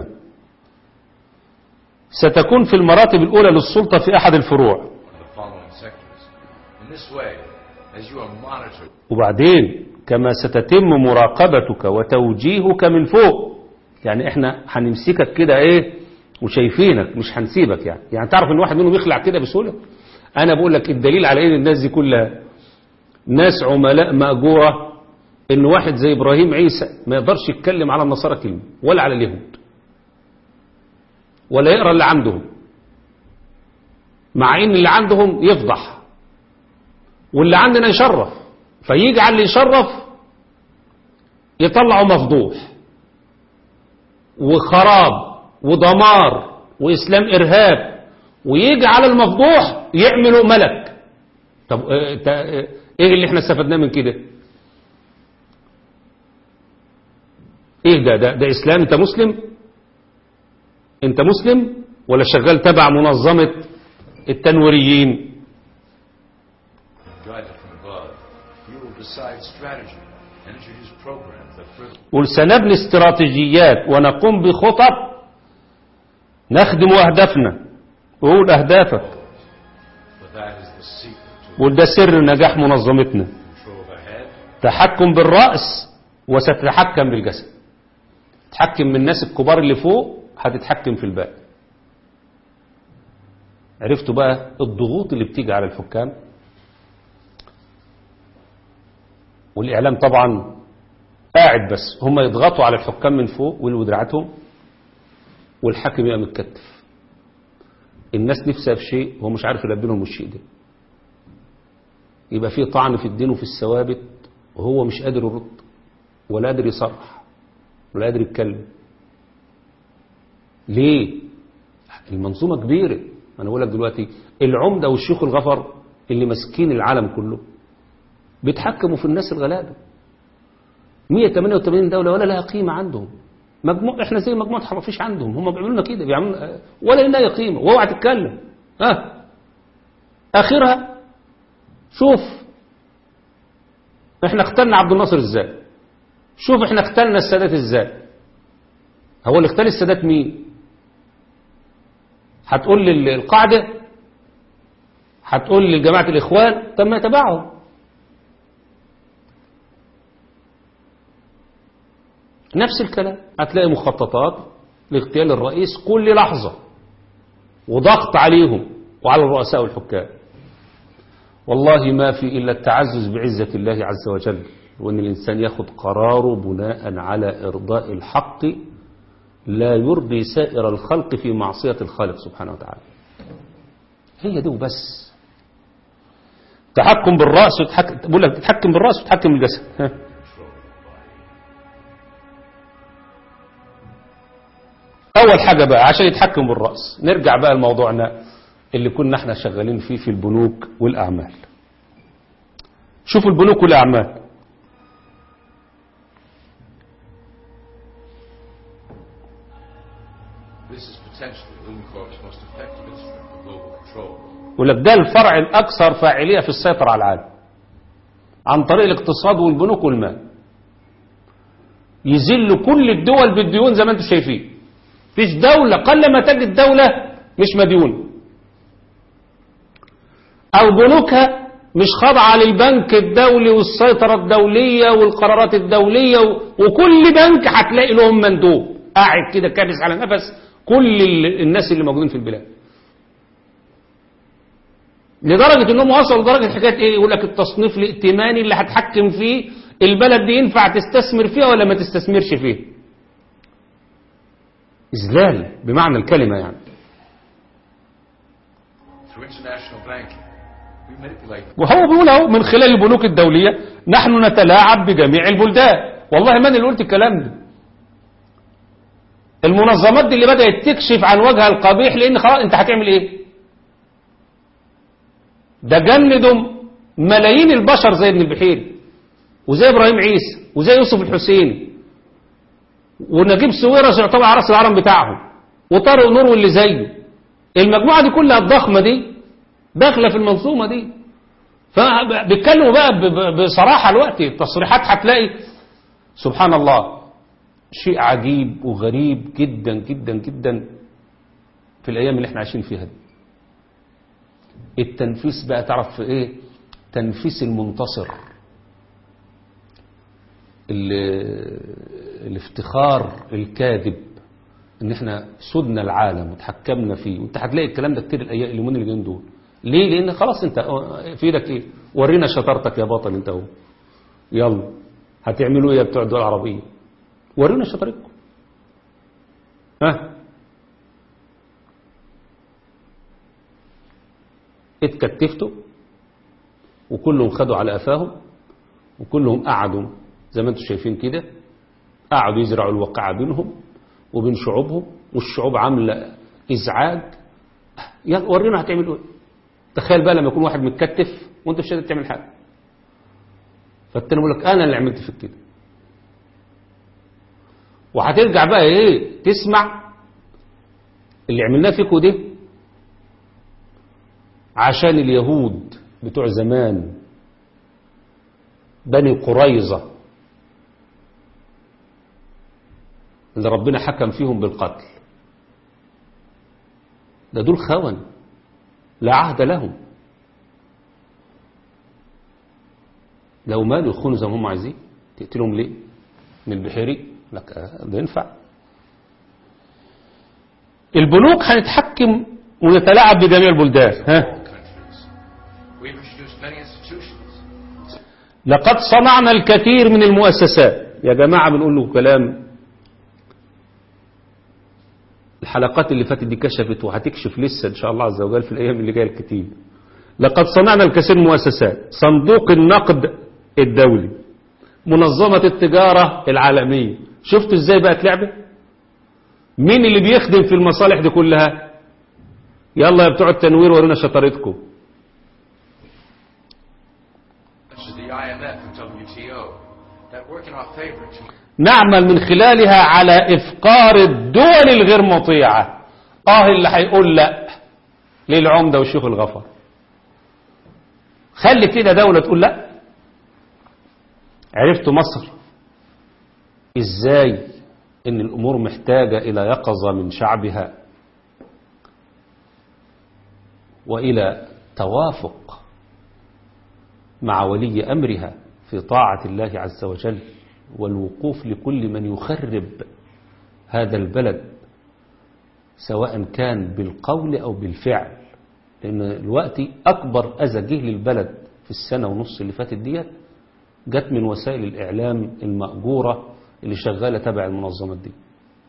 Speaker 2: ستكون في المراتب الأولى للسلطة في أحد الفروع
Speaker 4: of the following sectors. In this way, as you are monitored
Speaker 2: وبعدين كما ستتم مراقبتك وتوجيهك من فوق يعني احنا هنمسكك كده ايه وشايفينك مش هنسيبك يعني يعني تعرف ان واحد منهم يخلع كده بسهوله انا بقول لك الدليل على ان الناس دي كلها ناس عملاء ماجوره ان واحد زي ابراهيم عيسى ما يقدرش يتكلم على النصارى كلمه ولا على اليهود ولا يقرا اللي عندهم مع ان اللي عندهم يفضح واللي عندنا يشرف فيجي على اللي يشرف يطلعه مفضوح وخراب ودمار وإسلام إرهاب ويجي على المفضوح يعمله ملك طب آه، تا- آه، ايه اللي احنا استفدناه من كده ايه ده ده, ده اسلام انت مسلم انت مسلم ولا شغال تبع منظمة التنويريين
Speaker 4: guided from above, you will decide strategy and introduce programs that further
Speaker 2: قل سنبني استراتيجيات ونقوم بخطط نخدم أهدافنا قول أهدافك
Speaker 4: but that is the secret to
Speaker 2: قول ده سر نجاح منظمتنا
Speaker 4: control the head
Speaker 2: تحكم بالرأس وستتحكم بالجسد تحكم من الناس الكبار اللي فوق هتتحكم في الباقي عرفتوا بقى الضغوط اللي بتيجي على الحكام والإعلام طبعا قاعد بس هم يضغطوا على الحكام من فوق ويلوا دراعاتهم والحاكم يبقى متكتف الناس نفسها في شيء هو مش عارف يلبي لهم الشيء ده يبقى فيه طعن في الدين وفي الثوابت وهو مش قادر يرد ولا قادر يصرح ولا قادر يتكلم ليه المنظومة كبيرة أنا بقول لك دلوقتي العمدة والشيوخ الغفر اللي ماسكين العالم كله بيتحكموا في الناس الغلابة 188 دولة ولا لها قيمة عندهم مجموع احنا زي مجموعة حرافيش عندهم هم بيعملوا لنا كده بيعملوا ولا لنا قيمة واوعى تتكلم ها اخرها شوف احنا اختلنا عبد الناصر ازاي شوف احنا اختلنا السادات ازاي هو اللي اختل السادات مين هتقول لي القاعدة هتقول لي جماعة الإخوان طب ما يتبعهم نفس الكلام هتلاقي مخططات لاغتيال الرئيس كل لحظة وضغط عليهم وعلى الرؤساء والحكام والله ما في إلا التعزز بعزة الله عز وجل وأن الإنسان ياخد قراره بناء على إرضاء الحق لا يرضي سائر الخلق في معصية الخالق سبحانه وتعالى هي دي وبس تحكم بالرأس وتحكم بقول لك تتحكم بالرأس وتتحكم بالجسد ها. أول حاجة بقى عشان يتحكم بالرأس نرجع بقى لموضوعنا اللي كنا احنا شغالين فيه في البنوك والأعمال شوفوا البنوك والأعمال
Speaker 4: This is potentially Lumencorp's most effective instrument for global control.
Speaker 2: يقول لك ده الفرع الأكثر فاعلية في السيطرة على العالم عن طريق الاقتصاد والبنوك والمال يذل كل الدول بالديون زي ما انتم شايفين فيش دولة قل ما تجد دولة مش مديون أو بنوكها مش خاضعة للبنك الدولي والسيطرة الدولية والقرارات الدولية و- وكل بنك هتلاقي لهم مندوب قاعد كده كابس على نفس كل ال- الناس اللي موجودين في البلاد لدرجة انهم وصلوا لدرجة حكاية ايه يقول لك التصنيف الائتماني اللي هتحكم فيه البلد دي ينفع تستثمر فيها ولا ما تستثمرش فيها إذلال بمعنى الكلمة يعني
Speaker 4: Through international banking, we manipulate
Speaker 2: وهو بيقول اهو من خلال البنوك الدولية نحن نتلاعب بجميع البلدان والله من اللي قلت الكلام ده المنظمات دي اللي بدأت تكشف عن وجهها القبيح لأن خلاص أنت هتعمل إيه ده جندوا ملايين البشر زي ابن البحيري وزي إبراهيم عيسى وزي يوسف الحسيني ونجيب سويرس يعتبر على راس العرم بتاعهم وطارق نور واللي زيه المجموعة دي كلها الضخمة دي داخلة في المنظومة دي فبيتكلموا بقى ب- ب- بصراحة الوقت التصريحات هتلاقي سبحان الله شيء عجيب وغريب جدا جدا جدا في الأيام اللي احنا عايشين فيها دي التنفيس بقى تعرف في ايه تنفيس المنتصر ال- الافتخار الكاذب ان احنا سدنا العالم وتحكمنا فيه وانت هتلاقي الكلام ده كتير الايام اليومين اللي جايين دول ليه لان خلاص انت في ايدك ايه ورينا شطارتك يا بطل انت اهو يلا هتعملوا ايه يا بتوع الدول العربيه ورينا شطارتكم ها اتكتفتوا وكلهم خدوا على قفاهم وكلهم قعدوا زي ما انتم شايفين كده قعدوا يزرعوا الوقعة بينهم وبين شعوبهم والشعوب عاملة إزعاج يلا ورينا هتعملوا ايه تخيل بقى لما يكون واحد متكتف وانت مش قادر تعمل حاجة فالتاني يقول لك انا اللي عملت فيك كده وهترجع بقى ايه تسمع اللي عملناه فيكوا ده عشان اليهود بتوع زمان بني قريظة اللي ربنا حكم فيهم بالقتل ده دول خون لا عهد لهم لو مالوا يخونوا زي ما هم عايزين تقتلهم ليه من البحيري لك آه، ده ينفع البنوك هنتحكم ونتلاعب بجميع البلدان ها
Speaker 4: all countries. We've introduced many institutions.
Speaker 2: لقد صنعنا الكثير من المؤسسات يا جماعة بنقول له كلام الحلقات اللي فاتت دي كشفت وهتكشف لسه إن شاء الله عز وجل في الأيام اللي جاية الكتير لقد صنعنا الكثير من المؤسسات صندوق النقد الدولي منظمة التجارة العالمية شفتوا ازاي بقت لعبة مين اللي بيخدم في المصالح دي كلها يلا يا بتوع التنوير ورينا شطارتكم
Speaker 4: Such as the IMF and WTO that work in our favor to
Speaker 2: نعمل من خلالها على إفقار الدول الغير مطيعة آه اللي هيقول لا للعمدة والشيخ الغفر خلي كده دولة تقول لا عرفتوا مصر إزاي إن الأمور محتاجة إلى يقظة من شعبها وإلى توافق مع ولي أمرها في طاعة الله عز وجل والوقوف لكل من يخرب هذا البلد سواء كان بالقول أو بالفعل لأن الوقت أكبر أذى جه للبلد في السنة ونص اللي فاتت ديت جت من وسائل الإعلام المأجورة اللي شغالة تبع المنظمات دي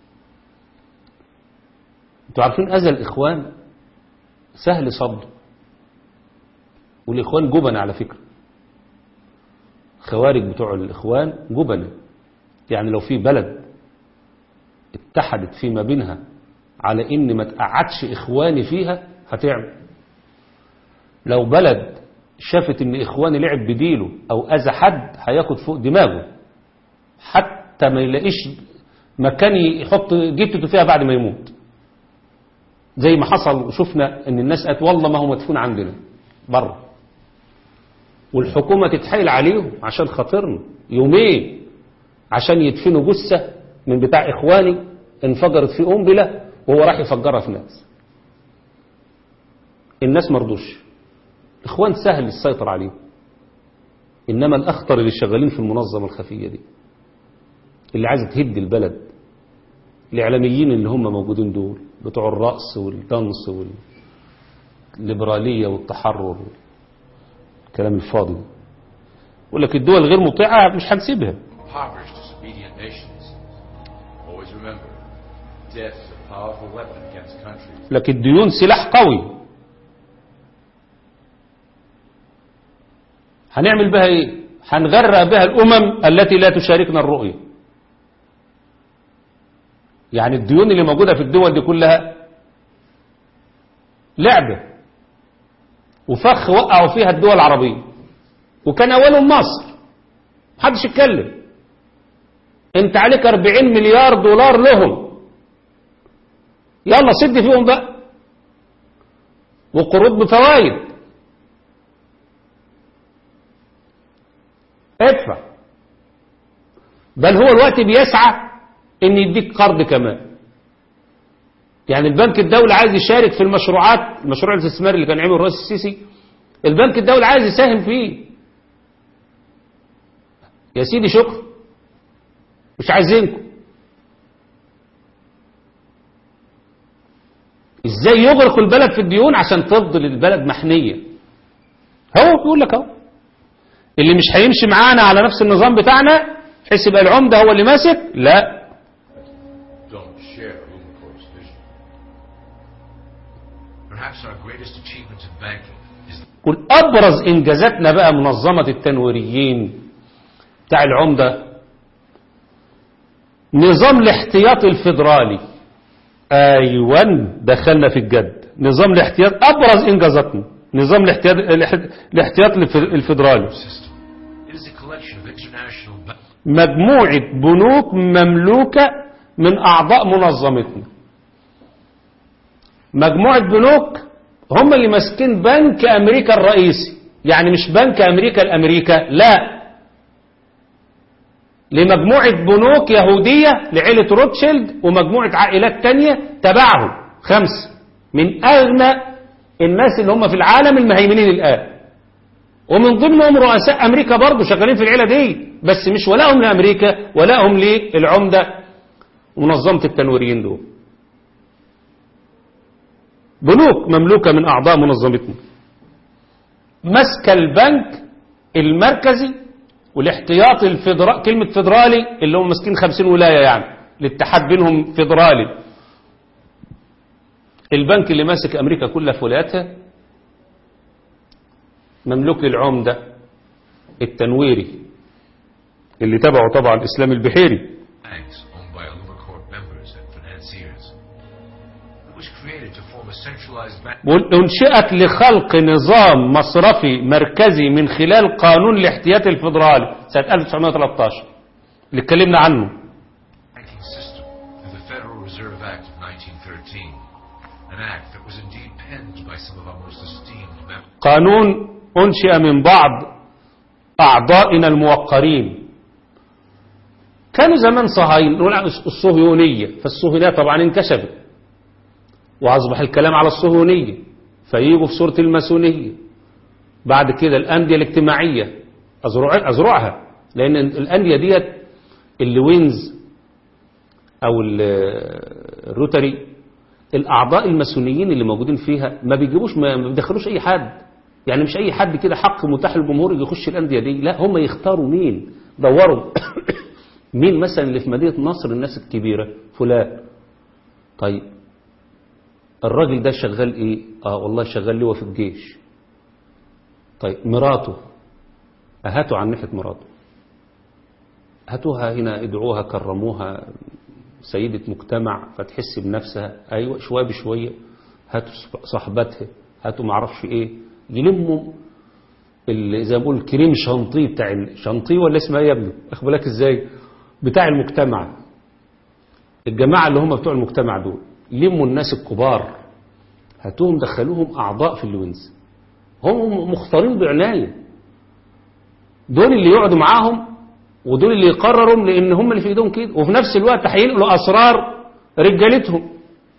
Speaker 2: انتوا عارفين أذى الإخوان سهل صده والإخوان جبن على فكرة خوارج بتوع الإخوان جبن يعني لو في بلد اتحدت فيما بينها على إن ما تقعدش إخواني فيها هتعمل لو بلد شافت إن إخواني لعب بديله أو أذى حد هياخد فوق دماغه حتى ما يلاقيش مكان يحط جبتته فيها بعد ما يموت زي ما حصل وشفنا ان الناس قالت والله ما هو مدفون عندنا بره والحكومة تتحايل عليهم عشان خاطرنا يومين عشان يدفنوا جثة من بتاع إخواني انفجرت في قنبلة وهو راح يفجرها في ناس الناس مرضوش إخوان سهل السيطر عليهم إنما الأخطر اللي شغالين في المنظمة الخفية دي اللي عايزة تهد البلد الإعلاميين اللي هم موجودين دول بتوع الرأس والدنس والليبرالية والتحرر الكلام الفاضي ده يقول لك الدول غير مطيعة مش هنسيبها
Speaker 4: impoverished, disobedient nations. Always remember, death is a powerful weapon against countries.
Speaker 2: لكن الديون سلاح قوي هنعمل بها ايه هنغرق بها الامم التي لا تشاركنا الرؤية يعني الديون اللي موجودة في الدول دي كلها لعبة وفخ وقعوا فيها الدول العربية وكان اولهم مصر محدش يتكلم انت عليك 40 مليار دولار لهم يلا سد فيهم بقى وقروض بفوائد ادفع بل هو الوقت بيسعى ان يديك قرض كمان يعني البنك الدولي عايز يشارك في المشروعات المشروع الاستثماري اللي كان عامله الرئيس السيسي البنك الدولي عايز يساهم فيه يا سيدي شكرا مش عايزينكم ازاي يغرق البلد في الديون عشان تفضل البلد محنية هو بيقول لك اهو اللي مش هيمشي معانا على نفس النظام بتاعنا حس يبقى العمدة هو اللي ماسك لا
Speaker 4: Don't share Umacor's vision.
Speaker 5: Perhaps our greatest achievement in banking is
Speaker 2: قل ابرز انجازاتنا بقى منظمة التنويريين بتاع العمدة نظام الاحتياط الفيدرالي ايوه دخلنا في الجد نظام الاحتياط ابرز انجازاتنا نظام الاحتياط الاحتياط الف- الفيدرالي
Speaker 5: system. It is a collection of international banks.
Speaker 2: مجموعة بنوك مملوكة من أعضاء منظمتنا مجموعة بنوك هم اللي ماسكين بنك أمريكا الرئيسي يعني مش بنك أمريكا الأمريكا لا لمجموعة بنوك يهودية لعيلة روتشيلد ومجموعة عائلات تانية تبعهم خمسة من أغنى الناس اللي هم في العالم المهيمنين الآن ومن ضمنهم رؤساء أمريكا برضو شغالين في العيلة دي بس مش ولاهم لأمريكا ولاهم للعمدة ومنظمة التنويريين دول بنوك مملوكة من أعضاء منظمتنا مسك البنك المركزي والاحتياطي الفدرالي كلمة فدرالي اللي هم ماسكين خمسين ولاية يعني الاتحاد بينهم فدرالي البنك اللي ماسك أمريكا كلها في ولاياتها مملوك للعمدة التنويري اللي تبعه طبعا الإسلام البحيري
Speaker 5: banks owned by Alumacorp members and financiers. It was created to form a centralized bank
Speaker 2: وانشئت لخلق نظام مصرفي مركزي من خلال قانون الاحتياط الفيدرالي سنة 1913 اللي اتكلمنا عنه
Speaker 5: banking system through the Federal Reserve Act of 1913, an act that was indeed penned by some of our most esteemed members.
Speaker 2: قانون أنشئ من بعض أعضائنا الموقرين كانوا زمان صهاين نقول الصهيونية فالصهيونية طبعا انكشفت وأصبح الكلام على الصهيونية فييجوا في صورة الماسونية بعد كده الأندية الاجتماعية أزرع أزرعها لأن الأندية ديت اللوينز او ال- الروتري الاعضاء الماسونيين اللي موجودين فيها ما بيجيبوش ما ما بيدخلوش اي حد يعني مش اي حد كده حق متاح للجمهور يجي يخش الانديه دي لا هم يختاروا مين دوروا مين مثلا اللي في مدينه نصر الناس الكبيره فلان طيب الراجل ده شغال ايه اه والله شغال لواء في الجيش طيب مراته هاتوا عن ناحيه مراته هاتوها هنا ادعوها كرموها سيدة مجتمع فتحس بنفسها ايوه شويه بشويه هاتوا صاحبتها هاتوا معرفش ايه يلموا اللي زي ما بقول الكريم شانطيه بتاع ال- شانطيه ولا اسمها ايه يا ابني اخد بالك ازاي بتاع المجتمع الجماعه اللي هم بتوع المجتمع دول لموا الناس الكبار هاتوهم دخلوهم اعضاء في اللوينز هم مختارين بعنايه دول اللي يقعدوا معاهم ودول اللي يقرروا لان هم اللي في ايدهم كده وفي نفس الوقت هينقلوا اسرار رجالتهم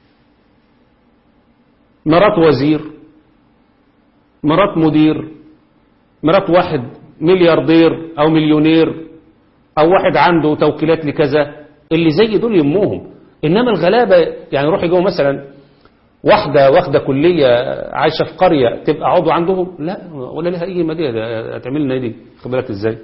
Speaker 2: مرات وزير مرات مدير مرات واحد ملياردير او مليونير او واحد عنده توكيلات لكذا اللي زي دول يموهم انما الغلابه يعني يروح يجوا مثلا واحده واخده كليه عايشه في قريه تبقى عضو عندهم لا ولا لها اي مديه ده هتعمل لنا ايه دي خد بالك ازاي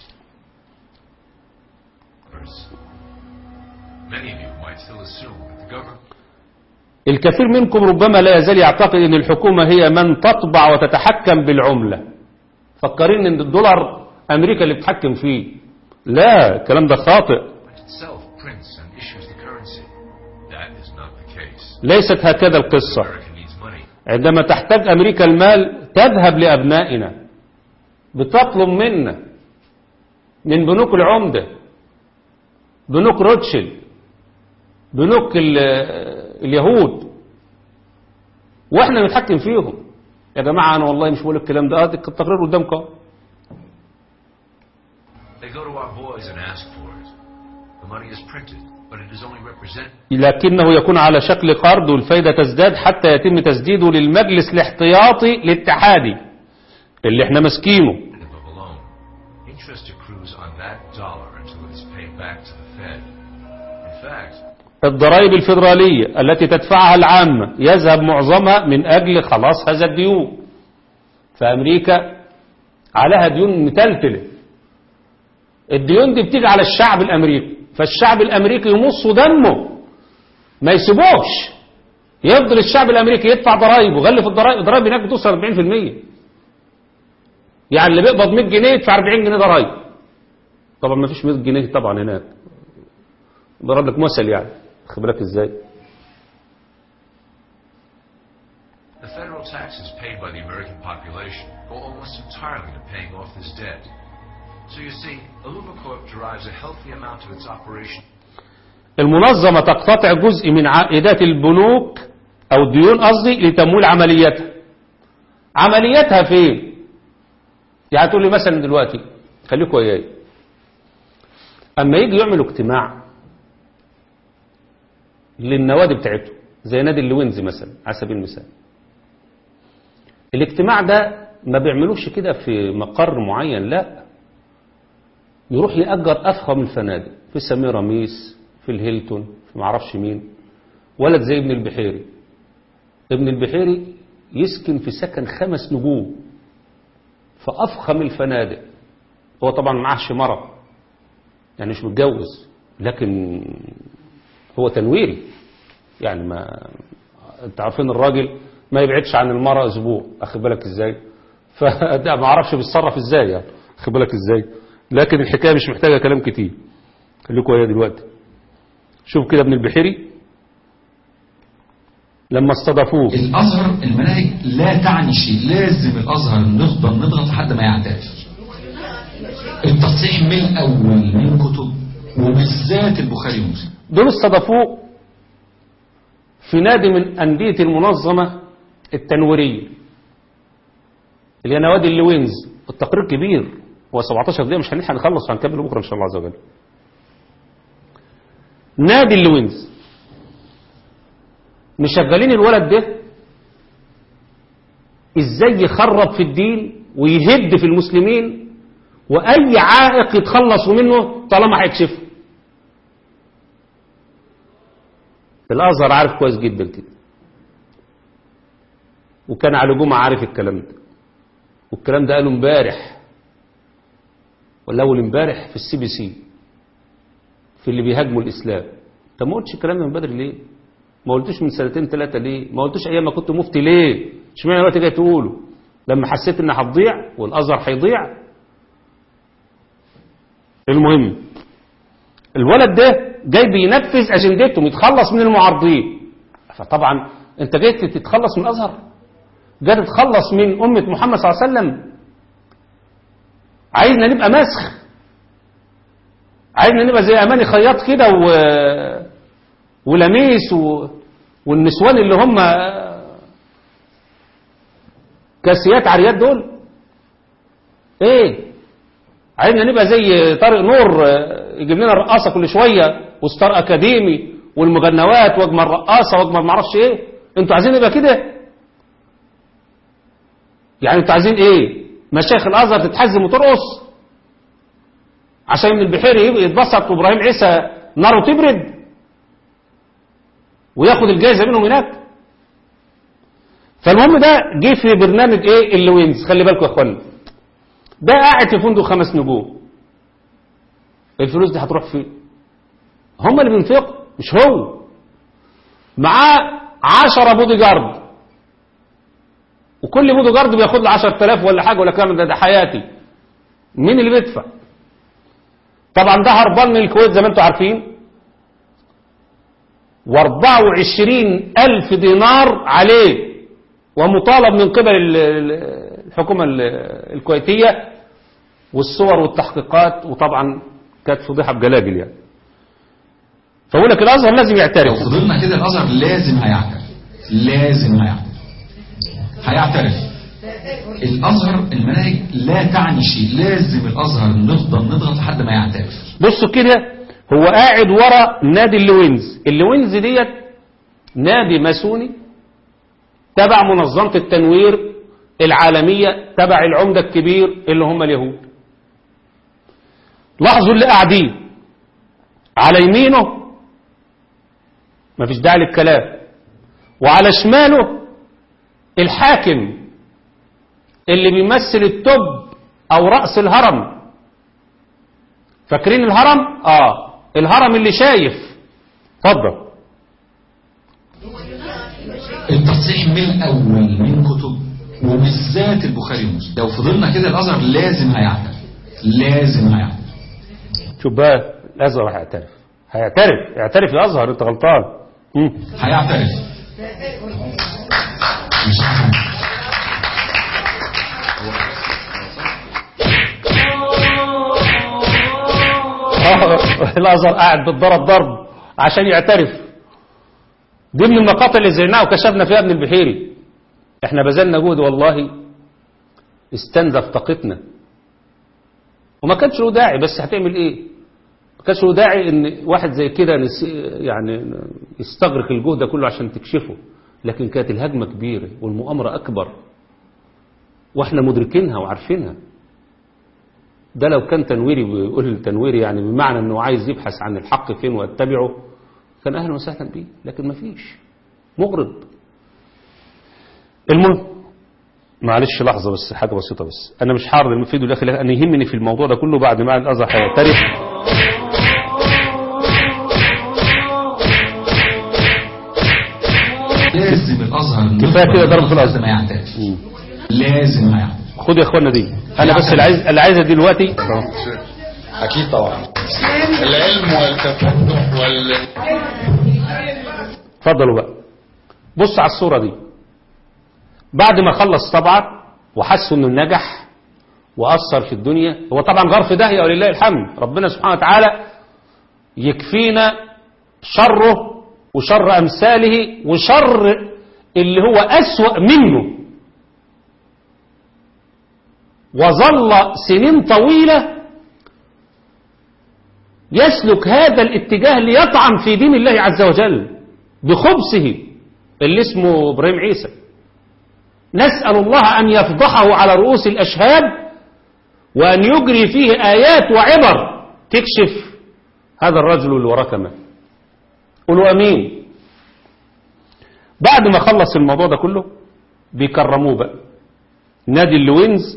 Speaker 5: Many of you might still assume that the government
Speaker 2: الكثير منكم ربما لا يزال يعتقد ان الحكومه هي من تطبع وتتحكم بالعمله فكرين ان الدولار امريكا اللي بتحكم فيه لا الكلام ده خاطئ
Speaker 5: itself prints and issues the currency. That is not the case.
Speaker 2: ليست هكذا القصه
Speaker 5: America needs money.
Speaker 2: عندما تحتاج أمريكا المال تذهب لأبنائنا بتطلب منا من بنوك العمدة بنوك روتشيلد بنوك ال- اليهود واحنا نتحكم فيهم يا جماعة أنا والله مش بقول الكلام ده ادي التقرير قدامكم
Speaker 5: They go to our boys and ask for it. The money is printed, but it is only represented
Speaker 2: لكنه يكون على شكل قرض والفايدة تزداد حتى يتم تسديده للمجلس الاحتياطي الاتحادي اللي احنا ماسكينه
Speaker 5: of a loan. Interest accrues on that dollar until it is paid back to the Fed. In fact,
Speaker 2: الضرائب الفيدرالية التي تدفعها العامة يذهب معظمها من أجل خلاص هذا الديون فأمريكا عليها ديون متلتلة الديون دي بتيجي على الشعب الأمريكي فالشعب الأمريكي يمص دمه ما يسيبوش يفضل الشعب الأمريكي يدفع ضرائب وغلف الضرائب الضرائب هناك بتوصل 40% يعني اللي بيقبض 100 جنيه يدفع 40 جنيه ضرائب طبعا ما فيش 100 جنيه طبعا هناك ضرب لك مثل يعني خد بالك ازاي
Speaker 5: the federal taxes paid by the American population go almost entirely to paying off this debt. So you see, Alumacorp derives a healthy amount of its operation
Speaker 2: المنظمة تقتطع جزء من عائدات البنوك أو الديون قصدي لتمويل عملياتها عملياتها فين يعني تقول لي مثلا دلوقتي خليكوا وياي أما يجي يعملوا اجتماع للنوادي بتاعته زي نادي اللوينز مثلا على سبيل المثال الاجتماع ده ما بيعملوش كده في مقر معين لا يروح يأجر أفخم الفنادق في سميراميس في الهيلتون في معرفش مين ولد زي ابن البحيري ابن البحيري يسكن في سكن خمس نجوم في أفخم الفنادق هو طبعا معهش مرة يعني مش متجوز لكن هو تنويري يعني ما انت عارفين الراجل ما يبعدش عن المرأة اسبوع اخد بالك ازاي فده ما اعرفش بيتصرف ازاي يعني اخد بالك ازاي لكن الحكايه مش محتاجه كلام كتير خليكم ويا دلوقتي شوف كده ابن البحيري لما استضافوه
Speaker 7: الازهر المناهج لا تعني شيء لازم الازهر نفضل نضغط لحد ما يعترف التصحيح من الاول من كتب وبالذات البخاري ومسلم
Speaker 2: دول استضافوه في نادي من أندية المنظمة التنويرية اللي هي نوادي اللوينز التقرير كبير هو 17 دقيقة مش هنلحق نخلص هنكمل بكرة إن شاء الله عز وجل نادي اللوينز مشغلين الولد ده ازاي يخرب في الدين ويهد في المسلمين واي عائق يتخلصوا منه طالما هيكشفه الازهر عارف كويس جدا كده وكان علي جمعه عارف الكلام ده والكلام ده قاله امبارح ولا اول امبارح في السي بي سي في اللي بيهاجموا الاسلام انت ما قلتش الكلام ده من بدري ليه ما قلتوش من سنتين ثلاثه ليه ما قلتوش ايام ما كنت مفتي ليه اشمعنى دلوقتي جاي تقوله لما حسيت ان هتضيع والازهر هيضيع المهم الولد ده جاي بينفذ اجندتهم يتخلص من المعارضين فطبعا انت جاي تتخلص من الازهر جاي تتخلص من امه محمد صلى الله عليه وسلم عايزنا نبقى مسخ عايزنا نبقى زي اماني خياط كده و... ولميس و... والنسوان اللي هم كاسيات عريات دول ايه عايزنا نبقى زي طارق نور يجيب لنا رقاصه كل شويه وستار اكاديمي والمغنوات واجمل رقاصه واجمل معرفش ايه انتوا عايزين نبقى كده يعني انتوا عايزين ايه مشايخ الازهر تتحزم وترقص عشان ابن البحيري يتبسط وابراهيم عيسى ناره تبرد وياخد الجائزه منهم هناك فالمهم ده جه في برنامج ايه اللوينز خلي بالكم يا اخوانا ده قاعد في فندق خمس نجوم الفلوس دي هتروح فين هم اللي بينفقوا مش هو معاه عشرة بودي جارد وكل بودي جارد بياخد له 10000 ولا حاجه ولا كام ده, ده حياتي مين اللي بيدفع طبعا ده هربان من الكويت زي ما انتم عارفين و24 ألف دينار عليه ومطالب من قبل الحكومة الكويتية والصور والتحقيقات وطبعا كانت فضيحة بجلاجل يعني فأقول لك الأزهر لازم يعترف
Speaker 7: لو فضلنا كده الازهر لازم هيعترف لازم هيعترف هيعترف الازهر المناهج لا تعني شيء لازم الازهر نفضل نضغط لحد ما يعترف
Speaker 2: بصوا كده هو قاعد ورا نادي اللوينز اللوينز ديت نادي ماسوني تبع منظمة التنوير العالمية تبع العمدة الكبير اللي هم اليهود لاحظوا اللي قاعدين على يمينه مفيش داعي للكلام وعلى شماله الحاكم اللي بيمثل التب او رأس الهرم فاكرين الهرم اه الهرم اللي شايف اتفضل
Speaker 7: التصحيح من الاول من كتب وبالذات البخاري ومسلم لو فضلنا كده الازهر لازم هيعترف لازم هيعترف
Speaker 2: شوف بقى الازهر هيعترف هيعترف اعترف يا ازهر انت غلطان مم.
Speaker 7: هيعترف مش عارف.
Speaker 2: آه، الازهر قاعد بتضرب ضرب عشان يعترف دي من المقاطع اللي زيناها وكشفنا فيها ابن البحيري احنا بذلنا جهد والله استنزف طاقتنا وما كانش له داعي بس هتعمل ايه ما كانش له داعي ان واحد زي كده نس- يعني يستغرق الجهد ده كله عشان تكشفه لكن كانت الهجمه كبيره والمؤامره اكبر واحنا مدركينها وعارفينها ده لو كان تنويري بيقول التنويري يعني بمعنى انه عايز يبحث عن الحق فين ويتبعه كان اهلا وسهلا بيه لكن ما فيش مغرب المهم معلش لحظة بس حاجة بسيطة بس أنا مش حاضر المفيد والأخي لكن أنا يهمني في الموضوع ده كله بعد ما الأزهر هيعترف
Speaker 7: لازم الازهر
Speaker 2: كفاية كده ضرب في الأزهر.
Speaker 7: لازم هيعترف لازم هيعترف
Speaker 2: خد يا اخوانا دي أنا بس اللي عايز اللي عايزها دلوقتي
Speaker 8: أكيد طبعا العلم والتفتح وال
Speaker 2: اتفضلوا بقى بص على الصورة دي بعد ما خلص طبعا وحسوا انه نجح وأثر في الدنيا هو طبعا غار في داهية ولله الحمد ربنا سبحانه وتعالى يكفينا شره وشر أمثاله وشر اللي هو أسوأ منه وظل سنين طويلة يسلك هذا الاتجاه ليطعن في دين الله عز وجل بخبثه اللي اسمه إبراهيم عيسى نسأل الله أن يفضحه على رؤوس الأشهاد وأن يجري فيه آيات وعبر تكشف هذا الرجل اللي وراه كمان قولوا أمين بعد ما خلص الموضوع ده كله بيكرموه بقى نادي اللوينز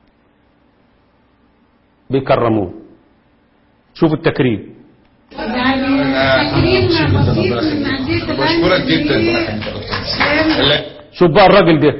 Speaker 2: بيكرموه شوفوا التكريم
Speaker 9: يعني تكريم بسيط من عندي
Speaker 8: بشكرك جدا اللي-
Speaker 2: شوف بقى الراجل ده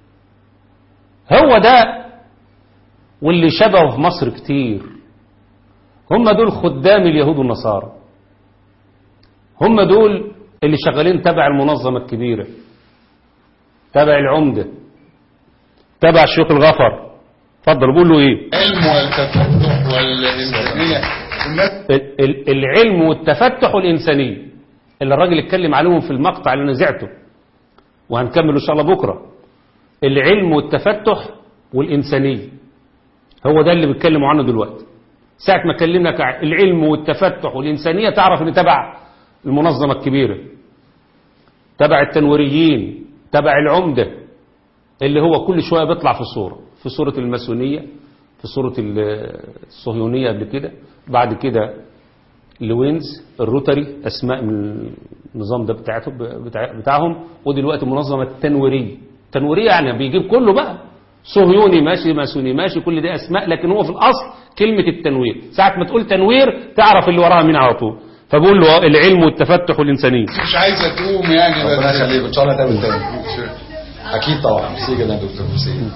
Speaker 2: هو ده واللي شبهه في مصر كتير هم دول خدام اليهود والنصارى هم دول اللي شغالين تبع المنظمة الكبيرة تبع العمدة تبع الشيخ الغفر اتفضل قول له ايه
Speaker 8: العلم والتفتح والإنسانية الناس
Speaker 2: ال- ال- العلم والتفتح والإنسانية اللي الراجل اتكلم عليهم في المقطع اللي نزعته وهنكمل إن شاء الله بكرة العلم والتفتح والإنسانية هو ده اللي بيتكلموا عنه دلوقتي ساعة ما كلمناك عن العلم والتفتح والإنسانية تعرف ان تبع المنظمة الكبيرة تبع التنويريين تبع العمدة اللي هو كل شوية بيطلع في صورة في صورة الماسونية في صورة ال- الصهيونية قبل كده بعد كده لوينز الروتري أسماء من النظام ده بتاعته بتاع بتاعهم ودلوقتي منظمة التنويرية التنويرية يعني بيجيب كله بقى صهيوني ماشي ماسوني ماشي كل دي أسماء لكن هو في الأصل كلمة التنوير ساعة ما تقول تنوير تعرف اللي وراها مين على طول فبقول له العلم والتفتح والإنسانية
Speaker 8: مش عايزة تقوم يعني
Speaker 10: ربنا
Speaker 8: بس
Speaker 10: يخليك ان شاء الله نتقابل تاني اكيد طبعا ميرسي جدا يا دكتور ميرسي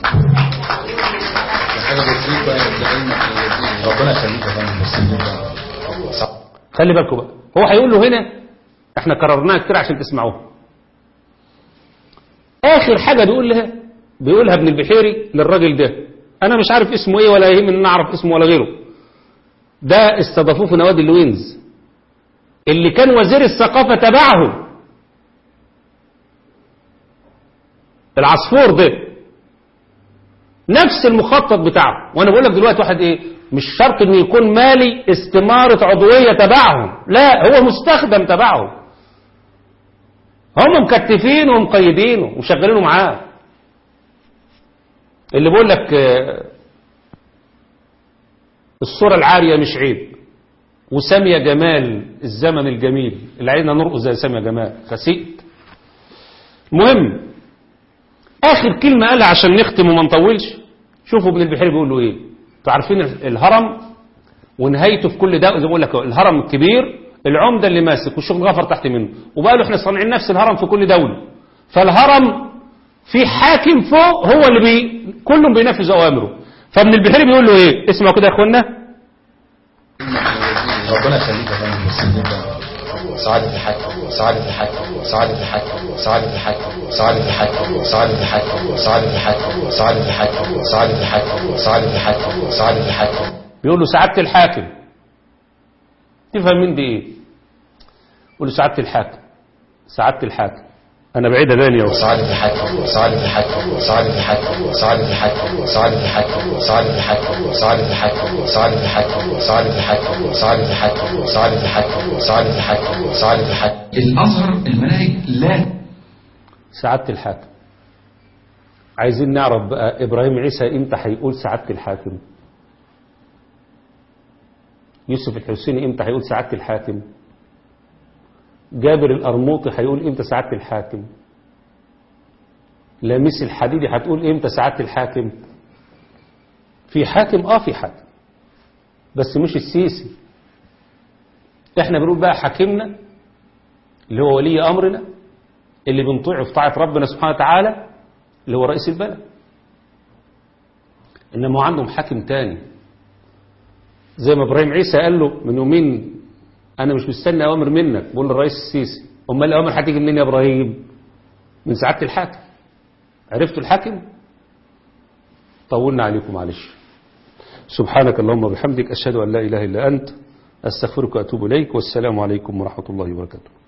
Speaker 8: حاجة بسيطة يعني علمك الذي
Speaker 10: ربنا يخليك يا فندم ميرسي جدا
Speaker 2: خلي بالكم بقى هو هيقول له هنا احنا كررناها كتير عشان تسمعوها اخر حاجه بيقول لها بيقولها ابن البحيري للراجل ده انا مش عارف اسمه ايه ولا يهمني ان اعرف اسمه ولا غيره ده استضافوه في نوادي اللوينز اللي كان وزير الثقافه تبعهم العصفور ده نفس المخطط بتاعه وانا بقول لك دلوقتي واحد ايه مش شرط انه يكون مالي استمارة عضوية تبعهم لا هو مستخدم تبعهم هم مكتفينه ومقيدينه ومشغلينه معاه اللي بقول لك آه، الصورة العارية مش عيب وسامية جمال الزمن الجميل اللي عايزنا نرقص زي سامية جمال فسيت المهم اخر كلمة قالها عشان نختم وما نطولش شوفوا ابن البحيري بيقول له ايه انتوا عارفين الهرم ونهايته في كل ده زي ما بقول لك الهرم الكبير العمده اللي ماسك والشغل غفر تحت منه وبقى له احنا صانعين نفس الهرم في كل دوله فالهرم في حاكم فوق هو اللي بي كلهم بينفذ اوامره فابن البحيري بيقول له ايه اسمعوا كده يا اخوانا
Speaker 10: ربنا يخليك يا فندم ميرسي جدا سعادة الحاكم سعادة الحاكم سعادة الحاكم سعادة الحاكم سعادة الحاكم سعادة الحاكم سعادة الحاكم سعادة الحاكم سعادة الحاكم سعادة الحاكم سعادة الحاكم
Speaker 2: بيقول له سعاده الحاكم تفهم من دي ايه يقول له سعاده الحاكم سعاده الحاكم انا بعيد ثانيه اهو
Speaker 10: سعادة الحاكم سعادة الحاكم سعادة الحاكم سعادة الحاكم سعادة الحاكم سعادة الحاكم سعادة الحاكم سعادة الحاكم سعادة الحاكم سعادة الحاكم سعادة الحاكم سعادة الحاكم سعادة الحاكم
Speaker 7: الازهر المناهج لا
Speaker 2: سعادة الحاكم عايزين نعرف بقى إبراهيم عيسى إمتى هيقول سعادة الحاكم يوسف الحسيني إمتى هيقول سعادة الحاكم جابر الأرموطي هيقول إمتى سعادة الحاكم لاميس الحديدي هتقول إمتى سعادة الحاكم في حاكم آه في حاكم بس مش السيسي احنا بنقول بقى حاكمنا اللي هو ولي أمرنا اللي بنطيعه في طاعة ربنا سبحانه وتعالى اللي هو رئيس البلد إنما عندهم حاكم تاني زي ما إبراهيم عيسى قال له من يومين أنا مش مستني أوامر منك بقول للرئيس السيسي أمال الأوامر هتيجي منين يا إبراهيم من سعادة الحاكم عرفتوا الحاكم طولنا عليكم معلش سبحانك اللهم وبحمدك أشهد أن لا إله إلا أنت أستغفرك وأتوب إليك والسلام عليكم ورحمة الله وبركاته